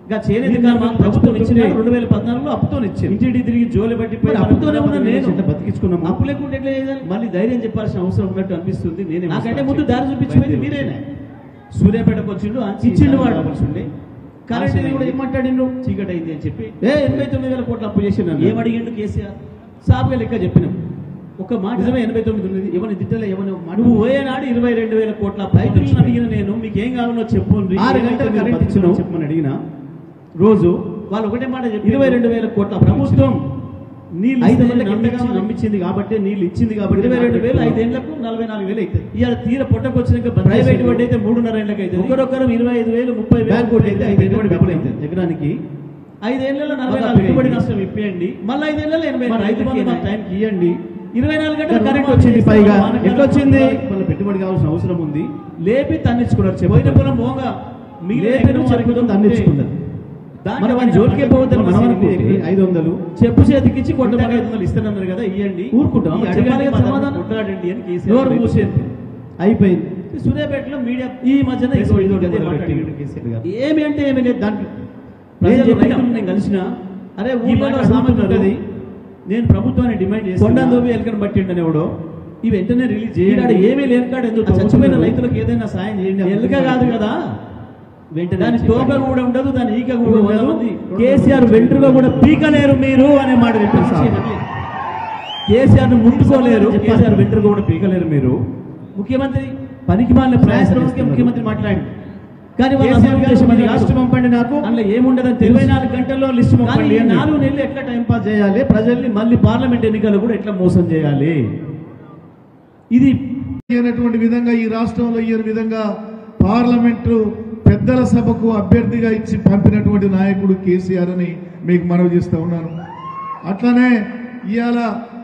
ఇంకా చేనేత కార్మికులకు ప్రభుత్వం ఇచ్చిన రెండు వేల పద్నాలుగులో అప్పుతో ఇచ్చింది ఇంటింటి తిరిగి జోలి పట్టి మరి అప్పుతోనే ఉన్న నేను బతికించుకున్నాము అప్పు లేకుంటే ఎట్లా చేయాలి మళ్ళీ ధైర్యం చెప్పాల్సిన అవసరం ఉన్నట్టు అనిపిస్తుంది నేనే నాకంటే ముందు దారి చూపించిపోయింది మీరేనే సూర్యాపేటకు వచ్చిండు ఆ ఇచ్చిండు వాడు. కావాల్సి ఉండే కరెంట్ ఇది కూడా ఏం మాట్లాడిండ్రు చీకటి అయింది అని చెప్పి ఏ ఎనభై తొమ్మిది వేల కోట్ల అప్పు చేసిన ఏం అడిగిండు కేసీఆర్ సాపుగా లెక్క చెప్పినాం ఒక మాట నిజమే ఎనభై తొమ్మిది ఉన్నది ఎవరిని తిట్టలే ఎవరిని ఒక మాట నువ్వు పోయేనాడు ఇరవై రెండు వేల కోట్ల అప్పు రైతులను తెచ్చినావు. అడిగిన నేను మీకు ఏం కావాలో చెప్పు ఆరు గంటలు కరెంట్ ఇచ్చినావు. చెప్పమని అడిగిన రోజు వాళ్ళు ఒకటే మాట చెప్పి ఇరవై రెండు వేల కోట్ల ప్రభుత్వం నీళ్ళు ఐదు ఇస్తే ఏళ్ళకి ఎంత నమ్మించి- కావాలి? నమ్మించింది కాబట్టి నీళ్ళు ఇచ్చింది కాబట్టి ఇరవై రెండు వేలు నాకు ఐదేళ్లకు నలభై నాలుగు వేలు అవుతుంది ఇవాళ తీర పొట్టకు వచ్చినాక ప్రైవేట్ వడ్డీ అయితే మూడున్నర ఏళ్ళకి అవుతుంది ఒకరొకరు ఇరవై ఐదు వేలు ముప్పై వేలు బ్యాంక్ వడ్డీ అయితే ఐదు పెట్టుబడి డబుల్ పెట్టలేదు. అవుతుంది. ఎకరానికి ఐదేళ్లలో నలభై మళ్ళా నాలుగు పెట్టుబడి అయింది. నష్టం ఇప్పియండి మళ్ళీ ఐదేళ్లలో ఎనభై మా రైతు బంధు మా నాలుగు టైంకి ఇవ్వండి ఇరవై నాలుగు గంటలు కరెంట్ కరెంట్ వచ్చింది వచ్చింది పైగా పైగా ఎట్లా వచ్చింది వాళ్ళ పెట్టుబడి కావాల్సిన అవసరం ఉంది లేపి తన్నించుకున్నారు పోయిన చెప్పిన పొలం పోగా మీ లేపి నువ్వు చెప్పుకుంటూ తన్నించుకున్నారు మన వాడి జోలికే పోవద్దని మనం అనుకుంటే ఐదు వందలు చెప్పు చేతికి ఇచ్చి కొట్ట కొట్టమని ఐదు వందలు ఇస్తానన్నారు కదా ఇవ్వండి ఊరుకుంటాం. ఈ చెప్పాలి అడగండి కదా పదాన్ని సమాధానం. కొట్లాడండి అని కేసీఆర్ నోరు బయటకు మూసేది అయిపోయింది సూర్యాపేటలో మీడియా ఈ మధ్యన ఏదో ఇదో ఇదో ఇదే మొదలు మాట్లాడిండు. పెట్టిండు కేసీఆర్ గారు. ఏమి అంటే ఏమి లేదు దాంట్లో ప్రజలు ప్రజలు రైతులను నేను కలిసిన అరే ఈ ఊళ్ళో మాట సామెత సామెత ఉంటది. నేను ప్రభుత్వాన్ని డిమాండ్ చేసి కొండ దోబి ఎలకని పట్టిండని ఎవడో ఈ వెంటనే రిలీజ్ ఈనాడు చేయండి ఏమీ లేని కాడు ఎందుకు ఆ చచ్చిపోయిన తవ్వుతున్నారు? రైతులకు ఏదైనా సాయం చేయండి ఎలుక కాదు కదా వెంటనే దాని చెప్పండి. తోక కూడా ఉండదు దాని ఈక కూడా ఇప్పుడు వంద ఉండదు మంది, కేసీఆర్ వెంట్రుగా కూడా పీకలేరు మీరు అనే మాట చెప్పారు సార్ కేసీఆర్ ను ముట్టుకోలేరు కేసీఆర్ వెంట్రుగా కూడా పీకలేరు మీరు ముఖ్యమంత్రి పనికి మాలిన ప్రయాసం ముఖ్యమంత్రి మాట్లాడి కానీ వాళ్ళ కేసీఆర్ అసలు గారు ఉద్దేశం అది మీరు కాదు. లిస్టు పంపండి నాకు. అందులో ఏముండదని ఇరవై తెలివై నాలుగు గంటల్లో లిస్టు కానీ పంపండి ఈ అన్నాడు. నాలుగు నెలలు ఎట్లా టైం పాస్ చేయాలి ప్రజల్ని మళ్ళీ పార్లమెంట్ ఎన్నికలు కూడా ఎట్లా మోసం చేయాలి ఇది అయినటువంటి విధంగా ఈ రాష్ట్రంలో ఈ విధంగా పార్లమెంటు పెద్దల సభకు అభ్యర్థిగా ఇచ్చి పంపినటువంటి నాయకుడు కేసీఆర్ అని మీకు మనవి చేస్తూ ఉన్నాను అట్లనే ఇవాళ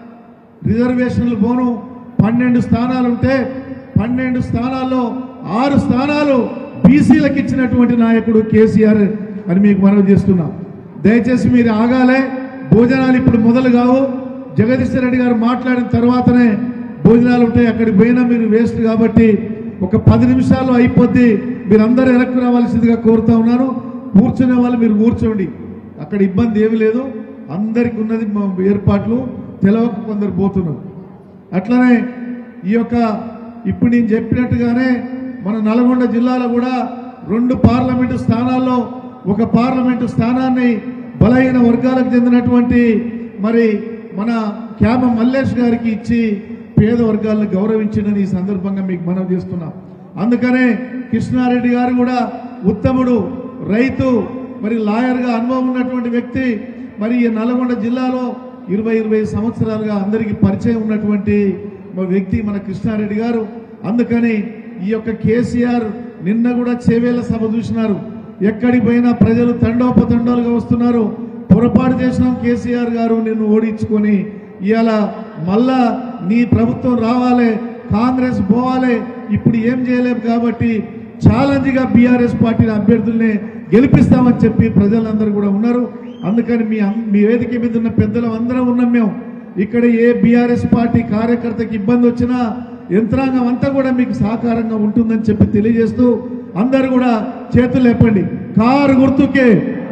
రిజర్వేషన్లు పోను పన్నెండు స్థానాలు ఉంటే పన్నెండు స్థానాల్లో ఆరు స్థానాలు బీసీలకు ఇచ్చినటువంటి నాయకుడు కేసీఆర్ అని మీకు మనవి చేస్తున్నా దయచేసి మీరు ఆగాలే భోజనాలు ఇప్పుడు మొదలు కావు జగదీశ్వర్ రెడ్డి గారు మాట్లాడిన తర్వాతనే భోజనాలు ఉంటాయి అక్కడికి పోయినా మీరు వేస్ట్ కాబట్టి ఒక పది నిమిషాల్లో అయిపోద్ది మీరందరూ వెనక్కి రావాల్సిందిగా కోరుతా ఉన్నాను కూర్చునే వాళ్ళు మీరు కూర్చోండి అక్కడ ఇబ్బంది ఏమీ లేదు అందరికి ఉన్నది మా ఏర్పాట్లు తెలవక కొందరు పోతున్నారు అట్లనే ఈ యొక్క ఇప్పుడు నేను చెప్పినట్టుగానే మన నల్గొండ జిల్లాలో కూడా రెండు పార్లమెంటు స్థానాల్లో ఒక పార్లమెంటు స్థానాన్ని బలహీన వర్గాలకు చెందినటువంటి మరి మన క్యామ మల్లేష్ గారికి ఇచ్చి పేద వర్గాలను గౌరవించిందని ఈ సందర్భంగా మీకు మనవి చేస్తున్నాం అందుకనే కృష్ణారెడ్డి గారు కూడా ఉత్తముడు రైతు మరి లాయర్గా అనుభవం ఉన్నటువంటి వ్యక్తి మరి ఈ నల్గొండ జిల్లాలో ఇరవై ఇరవై సంవత్సరాలుగా అందరికీ పరిచయం ఉన్నటువంటి మా వ్యక్తి మన కృష్ణారెడ్డి గారు అందుకని ఈ యొక్క కేసీఆర్ నిన్న కూడా చేవేల సభ చూసినారు ఎక్కడికి పోయినా ప్రజలు తండోపతండాలుగా వస్తున్నారు పొరపాటు చేసినాం కేసీఆర్ గారు నిన్ను ఓడించుకొని ఇవాళ మళ్ళా నీ ప్రభుత్వం రావాలి కాంగ్రెస్ పోవాలి ఇప్పుడు ఏం చేయలేము కాబట్టి ఛాలెంజ్గా బీఆర్ఎస్ పార్టీ అభ్యర్థుల్ని గెలిపిస్తామని చెప్పి ప్రజలందరూ కూడా ఉన్నారు అందుకని మీ అం- మీ వేదిక మీద ఉన్న పెద్దలు అందరం ఉన్నాం మేము ఇక్కడ ఏ బీఆర్ఎస్ పార్టీ కార్యకర్తకి ఇబ్బంది వచ్చినా యంత్రాంగం అంతా కూడా మీకు సహకారంగా ఉంటుందని చెప్పి తెలియజేస్తూ అందరూ కూడా చేతులు లేపండి కారు గుర్తుకే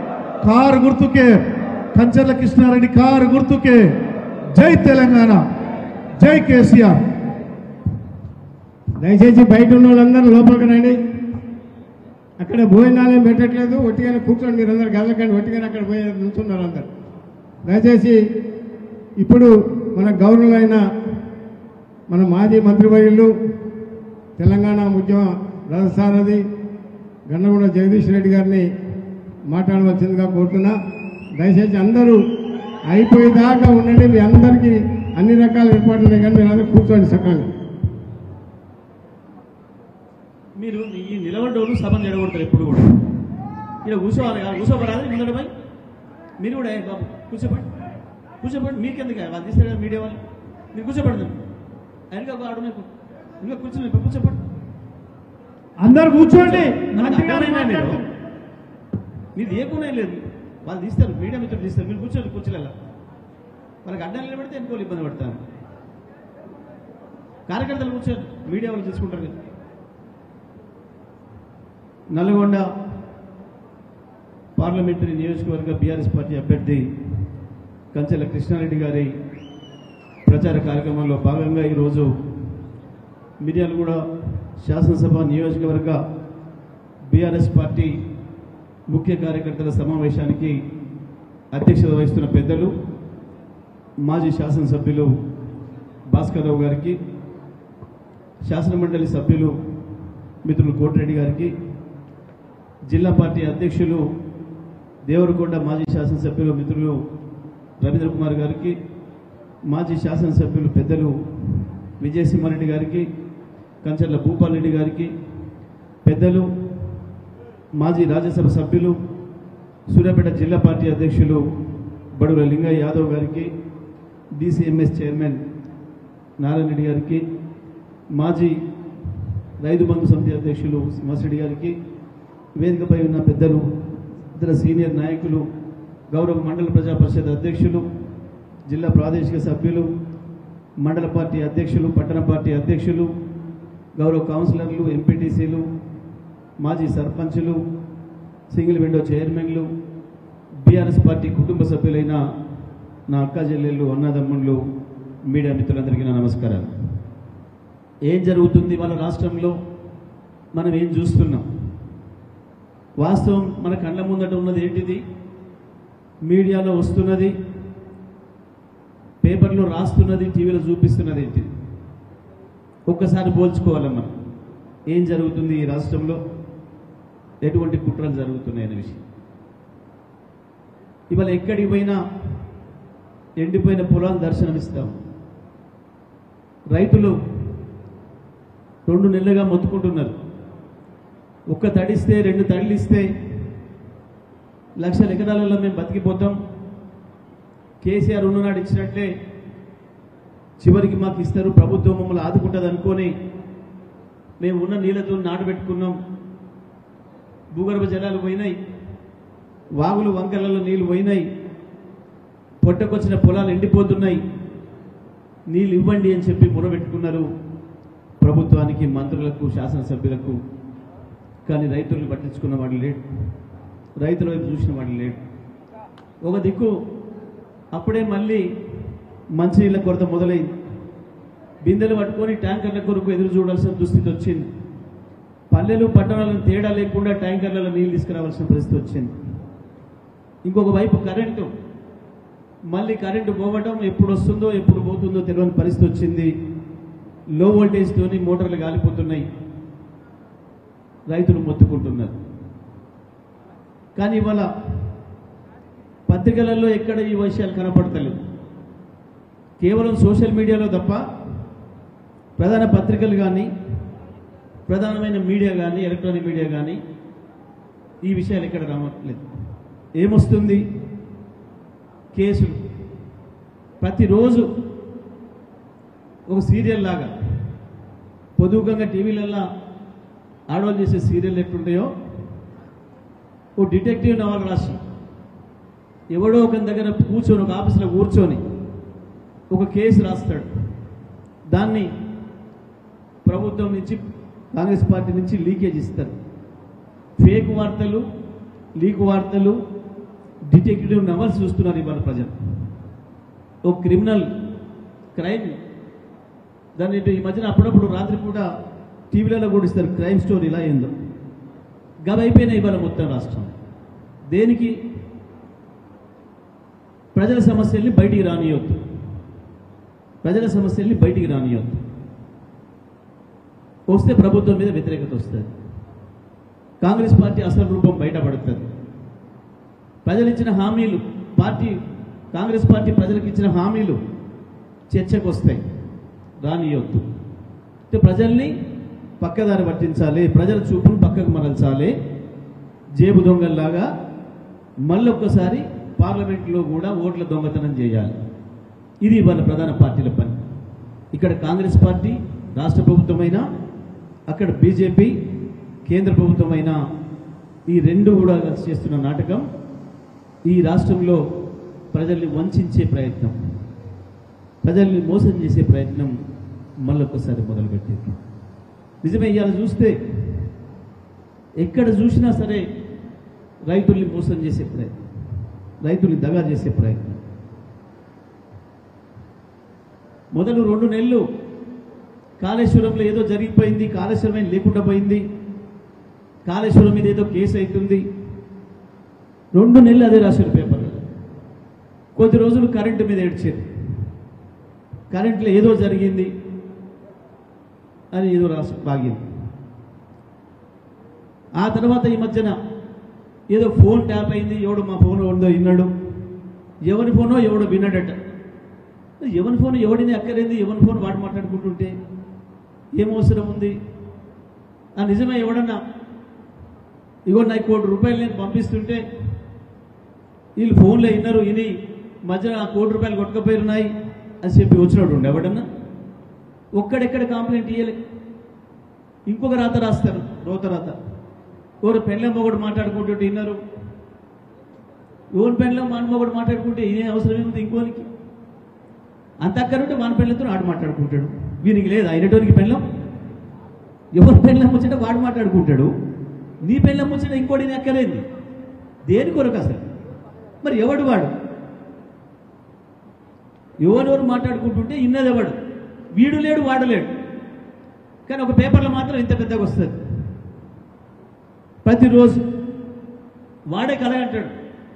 కారు గుర్తుకే కంచర్ల కృష్ణారెడ్డి కారు గుర్తుకే జై తెలంగాణ జై కేసీఆర్ దయచేసి బయట ఉన్న వాళ్ళందరూ లోపలికి రండి అక్కడ భోజనాలు ఏం పెట్టట్లేదు ఒట్టిగానే కూర్చొని మీరు అందరు గదలకండి ఒట్టిగానే అక్కడ పోయి నుంచున్నారు అందరు దయచేసి ఇప్పుడు మన గౌరవులైన మన మాజీ మంత్రివర్యులు తెలంగాణ ఉద్యమ రథసారథి గన్నగూడ జగదీష్ రెడ్డి గారిని మాట్లాడవలసిందిగా కోరుతున్నా దయచేసి అందరూ అయిపోయేదాకా ఉండండి మీ అందరికీ అన్ని రకాల ఏర్పాట్లు ఉన్నాయి కానీ మీరు అందరూ కూర్చోండి సకాలంగా మీరు ఈ నిలబడ్డోళ్ళు సభను జడగొడతారు ఎప్పుడు కూడా ఇక్కడ కూర్చోవాలి కదా కూర్చోబడాలి ముందట పోయి మీరు కూడా ఏ బాబు కూర్చోపండి కూర్చోపండి మీకెందుకు వాళ్ళు తీస్తారు కదా మీడియా వాళ్ళు మీరు కూర్చోపండి వెనక ఒక ఆడు మీకు ఇంకా కూర్చోండి ఇప్పుడు కూర్చోపండి అందరు కూర్చోండి మనకు అర్థమైనా మీరు మీరు ఏకునే లేదు వాళ్ళు తీస్తారు మీడియా మిత్రులు తీస్తారు మీరు కూర్చోండి కూర్చోలేలా వాళ్ళకి అడ్డం నిలబడితే ఎన్నికోలు ఇబ్బంది పడతారు కార్యకర్తలు కూర్చోండి మీడియా వాళ్ళు తీసుకుంటారు కదా నల్గొండ పార్లమెంటరీ నియోజకవర్గ బీఆర్ఎస్ పార్టీ అభ్యర్థి కంచెల కృష్ణారెడ్డి గారి ప్రచార కార్యక్రమంలో భాగంగా ఈరోజు మిర్యాలగూడ శాసనసభ నియోజకవర్గ బీఆర్ఎస్ పార్టీ ముఖ్య కార్యకర్తల సమావేశానికి అధ్యక్షత వహిస్తున్న పెద్దలు మాజీ శాసనసభ్యులు భాస్కర్రావు గారికి శాసనమండలి సభ్యులు మిత్రులు కోటిరెడ్డి గారికి జిల్లా పార్టీ అధ్యక్షులు దేవరకొండ మాజీ శాసనసభ్యులు మిత్రులు రవీంద్ర కుమార్ గారికి మాజీ శాసనసభ్యులు పెద్దలు విజయసింహారెడ్డి గారికి కంచర్ల భూపాల్ రెడ్డి గారికి పెద్దలు మాజీ రాజ్యసభ సభ్యులు సూర్యాపేట జిల్లా పార్టీ అధ్యక్షులు బడుల లింగయ్య యాదవ్ గారికి డీసీఎంఎస్ చైర్మన్ నారాయణ రెడ్డి గారికి మాజీ రైతు బంధు సమితి అధ్యక్షులు శ్రీనివాసరెడ్డి గారికి వేదికపై ఉన్న పెద్దలు ఇతర సీనియర్ నాయకులు గౌరవ మండల ప్రజా పరిషత్ అధ్యక్షులు జిల్లా ప్రాదేశిక సభ్యులు మండల పార్టీ అధ్యక్షులు పట్టణ పార్టీ అధ్యక్షులు గౌరవ కౌన్సిలర్లు ఎంపీటీసీలు మాజీ సర్పంచులు సింగిల్ విండో చైర్మన్లు బీఆర్ఎస్ పార్టీ కుటుంబ సభ్యులైన నా అక్క చెల్లెళ్ళు అన్నదమ్ముళ్ళు మీడియా మిత్రులందరికీ నా నమస్కారాలు ఏం జరుగుతుంది వాళ్ళ రాష్ట్రంలో మనం ఏం చూస్తున్నాం వాస్తవం మన కళ్ళ ముందట ఉన్నది ఏంటిది మీడియాలో వస్తున్నది పేపర్లో రాస్తున్నది టీవీలో చూపిస్తున్నది ఏంటిది ఒక్కసారి పోల్చుకోవాలి మనం ఏం జరుగుతుంది ఈ రాష్ట్రంలో ఎటువంటి కుట్రలు జరుగుతున్నాయనే విషయం ఇవాళ ఎక్కడికి పోయినా ఎండిపోయిన పొలాలు దర్శనమిస్తాం రైతులు రెండు నెలలుగా మొత్తుకుంటున్నారు ఒక్క తడిస్తే రెండు తడిలు ఇస్తే లక్షల ఎకరాలలో మేము బతికిపోతాం కేసీఆర్ ఉన్ననాడు ఇచ్చినట్లే చివరికి మాకు ఇస్తారు ప్రభుత్వం మమ్మల్ని ఆదుకుంటుంది అనుకొని మేము ఉన్న నీళ్ళతో నాటబెట్టుకున్నాం భూగర్భ జలాలు పోయినాయి వాగులు వంకలలో నీళ్లు పోయినాయి పొట్టకొచ్చిన పొలాలు ఎండిపోతున్నాయి నీళ్ళు ఇవ్వండి అని చెప్పి మొరబెట్టుకున్నారు ప్రభుత్వానికి మంత్రులకు శాసనసభ్యులకు కానీ రైతులను పట్టించుకున్న వాడు లేడు రైతుల వైపు చూసిన వాడు లేడు ఒక దిక్కు అప్పుడే మళ్ళీ మంచినీళ్ళ కొరత మొదలైంది బిందెలు పట్టుకొని ట్యాంకర్ల కొరకు ఎదురు చూడాల్సిన దుస్థితి వచ్చింది పల్లెలు పట్టణాలను తేడా లేకుండా ట్యాంకర్లలో నీళ్ళు తీసుకురావాల్సిన పరిస్థితి వచ్చింది ఇంకొక వైపు కరెంటు మళ్ళీ కరెంటు పోవటం ఎప్పుడు వస్తుందో ఎప్పుడు పోతుందో తెలియని పరిస్థితి వచ్చింది లో వోల్టేజ్తోని మోటార్లు గాలిపోతున్నాయి రైతులు మొత్తుకుంటున్నారు కానీ ఇవాళ పత్రికలలో ఎక్కడ ఈ విషయాలు కనపడతలేవు కేవలం సోషల్ మీడియాలో తప్ప ప్రధాన పత్రికలు కానీ ప్రధానమైన మీడియా కానీ ఎలక్ట్రానిక్ మీడియా కానీ ఈ విషయాలు ఎక్కడ రావట్లేదు ఏమొస్తుంది కేసులు ప్రతిరోజు ఒక సీరియల్ లాగా పొదువుకంగా టీవీలల్లో ఆడవాళ్ళు చేసే సీరియల్ ఎట్లుంటాయో ఓ డిటెక్టివ్ నవల రాసి ఎవడో ఒక దగ్గర కూర్చొని ఒక ఆఫీసులో కూర్చొని ఒక కేసు రాస్తాడు దాన్ని ప్రభుత్వం నుంచి కాంగ్రెస్ పార్టీ నుంచి లీకేజ్ ఇస్తారు ఫేక్ వార్తలు లీక్ వార్తలు డిటెక్టివ్ నవల్స్ చూస్తున్నారు ఇవాళ ప్రజలు ఓ క్రిమినల్ క్రైమ్ దాన్ని ఇటు ఈ మధ్యన అప్పుడప్పుడు రాత్రి కూడా టీవీలలో కూడా ఇస్తారు క్రైమ్ స్టోరీ ఇలా ఏందో గవి అయిపోయినాయి ఇవాళ మొత్తం రాష్ట్రం దేనికి ప్రజల సమస్యల్ని బయటికి రానియొద్దు ప్రజల సమస్యల్ని బయటికి రానియొద్దు వస్తే ప్రభుత్వం మీద వ్యతిరేకత వస్తుంది కాంగ్రెస్ పార్టీ అసలు రూపం బయటపడుతుంది ప్రజలు ఇచ్చిన హామీలు పార్టీ కాంగ్రెస్ పార్టీ ప్రజలకు ఇచ్చిన హామీలు చర్చకు వస్తాయి రానియొద్దు అంటే ప్రజల్ని పక్కదారి పట్టించాలి ప్రజల చూపును పక్కకు మరల్చాలి జేబు దొంగల్లాగా మళ్ళొక్కసారి పార్లమెంట్లో కూడా ఓట్ల దొంగతనం చేయాలి ఇది వాళ్ళ ప్రధాన పార్టీల పని ఇక్కడ కాంగ్రెస్ పార్టీ రాష్ట్ర ప్రభుత్వమైనా అక్కడ బీజేపీ కేంద్ర ప్రభుత్వమైనా ఈ రెండు కూడా కలిసి చేస్తున్న నాటకం ఈ రాష్ట్రంలో ప్రజల్ని వంచే ప్రయత్నం ప్రజల్ని మోసం చేసే ప్రయత్నం మళ్ళొక్కసారి మొదలుపెట్టింది నిజమే ఇవాళ చూస్తే ఎక్కడ చూసినా సరే రైతుల్ని మోసం చేసే ప్రయత్నం రైతుల్ని దగా చేసే ప్రయత్నం మొదలు రెండు నెలలు కాళేశ్వరంలో ఏదో జరిగిపోయింది కాళేశ్వరం ఏం లేకుండా పోయింది కాళేశ్వరం మీద ఏదో కేసు అవుతుంది రెండు నెలలు అదే రాశారు పేపర్లో కొద్ది రోజులు కరెంటు మీద ఏడ్చారు కరెంట్లో ఏదో జరిగింది అని ఏదో రాసి బాగింది ఆ తర్వాత ఈ మధ్యన ఏదో ఫోన్ ట్యాప్ అయింది ఎవడు మా ఫోన్ ఎవడో విన్నాడు ఎవరి ఫోనో ఎవడో విన్నాడట ఎవరి ఫోన్ ఎవడిని అక్కరేంది ఎవరి ఫోన్ వాడు మాట్లాడుకుంటుంటే ఏం అవసరం ఉంది ఆ నిజమే ఎవడన్నా ఇగో నాకు కోటి రూపాయలు నేను పంపిస్తుంటే వీళ్ళు ఫోన్లో విన్నారు విని మధ్యన ఆ కోటి రూపాయలు కొట్టుకపోయినాయి అని చెప్పి వచ్చినాడు ఉండే ఎవడన్నా ఒక్కడెక్కడ కంప్లైంట్ ఇయ్యలే ఇంకొక రాత రాస్తారు రోత రాత ఎవరు పెళ్ళం మొగడు మాట్లాడుకుంటుంటే విన్నారు ఎవరి పెళ్ళం మన మొగడు మాట్లాడుకుంటే ఇదే అవసరం ఏముంది ఇంకోనికి అంత అక్కడుంటే మన పెళ్ళంతో ఆడు మాట్లాడుకుంటాడు వీనికి లేదు అయినటోనికి పెళ్ళం ఎవరి పెళ్ళం వచ్చినా వాడు మాట్లాడుకుంటాడు నీ పెళ్ళం వచ్చినా ఇంకోటి ఎక్కలేదు దేని కొరకు అసలు మరి ఎవడు వాడు ఎవరెవరు మాట్లాడుకుంటుంటే ఇన్నది ఎవడు వీడు లేడు వాడు లేడు కానీ ఒక పేపర్లో మాత్రం ఇంత పెద్దగా వస్తుంది ప్రతిరోజు వాడే కథ అంటాడు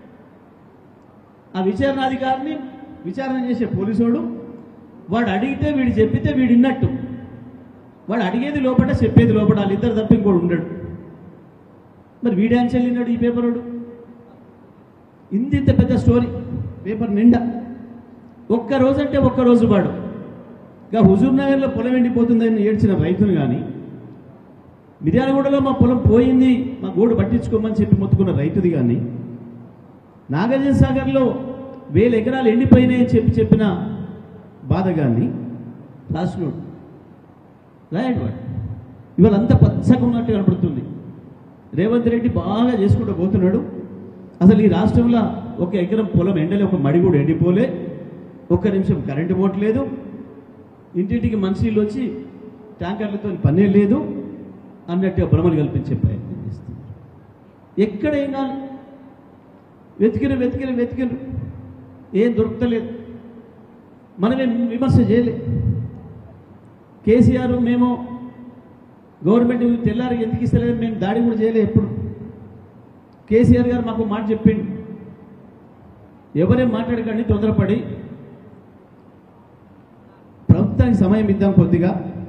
ఆ విచారణాధికారిని విచారణ చేసే పోలీసోడు వాడు అడిగితే వీడు చెప్పితే వీడు విన్నట్టు వాడు అడిగేది లోపల చెప్పేది లోపల వాళ్ళిద్దరు తప్ప ఇంకోడు ఉండడు మరి వీడు ఆన్సర్ విన్నాడు ఈ పేపరోడు ఇంత ఇంత పెద్ద స్టోరీ పేపర్ నిండా ఒక్క రోజు అంటే ఒక్క రోజు వాడు ఇక హుజూర్ నగర్లో పొలం ఎండిపోతుందని ఏడ్చిన రైతును కానీ మిర్యాలగూడలో మా పొలం పోయింది మా గోడు పట్టించుకోమని చెప్పి మొత్తుకున్న రైతుది కానీ నాగార్జున సాగర్లో వేల ఎకరాలు ఎండిపోయినాయని చెప్పి చెప్పిన బాధ కానీ రాసినోడు రాయండి వాడు ఇవాళ అంత పచ్చగా ఉన్నట్టు కనపడుతుంది రేవంత్ రెడ్డి బాగా చేసుకుంటూ పోతున్నాడు అసలు ఈ రాష్ట్రంలో ఒక ఎకరం పొలం ఎండలే ఒక మడి కూడా ఎండిపోలే ఒక్క నిమిషం కరెంటు పోవట్లేదు ఇంటింటికి మనుషులు వచ్చి ట్యాంకర్లతో పనే లేదు అన్నట్టుగా భ్రమలు కల్పించే ప్రయత్నం చేస్తున్నారు ఎక్కడ ఏం కాదు వెతికిన వెతికిన వెతికిన ఏం దొరుకుతలేదు మనమేం విమర్శ చేయలే కేసీఆర్ మేము గవర్నమెంట్ తెల్లారి ఎందుకు ఇస్తలేదు మేము దాడి కూడా చేయలే ఎప్పుడు కేసీఆర్ గారు మాకు మాట చెప్పిండు ఎవరేం మాట్లాడకండి తొందరపడి ప్రభుత్వానికి సమయం ఇద్దాం కొద్దిగా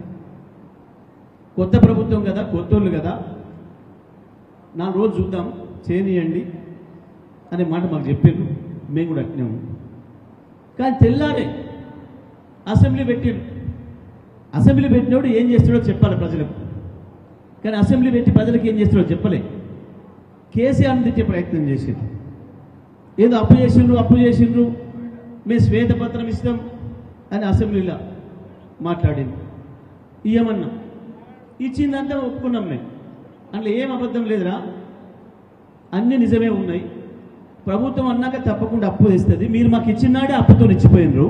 కొత్త ప్రభుత్వం కదా కొత్తోళ్ళు కదా నా రోజు చూద్దాం చేయనియండి అనే మాట మాకు చెప్పారు మేము కూడా అట్నే ఉన్నాం కానీ తెల్లారే అసెంబ్లీ పెట్టారు అసెంబ్లీ పెట్టినప్పుడు ఏం చేస్తాడో చెప్పాలి ప్రజలకు కానీ అసెంబ్లీ పెట్టి ప్రజలకు ఏం చేస్తాడో చెప్పలే కేసీఆర్ని తెచ్చే ప్రయత్నం చేసారు ఏదో అప్పు చేసిండ్రు అప్పు చేసిండ్రు మేము శ్వేతపత్రం ఇస్తాం అని అసెంబ్లీలో మాట్లాడింది ఇయ్యమన్నా ఇచ్చిందంతా ఒప్పుకున్నాం మేము అందులో ఏం అబద్ధం లేదురా అన్ని నిజమే ఉన్నాయి ప్రభుత్వం అన్నాక తప్పకుండా అప్పు తెస్తుంది మీరు మాకు ఇచ్చినాడే అప్పుతో ఇచ్చిపోయినరు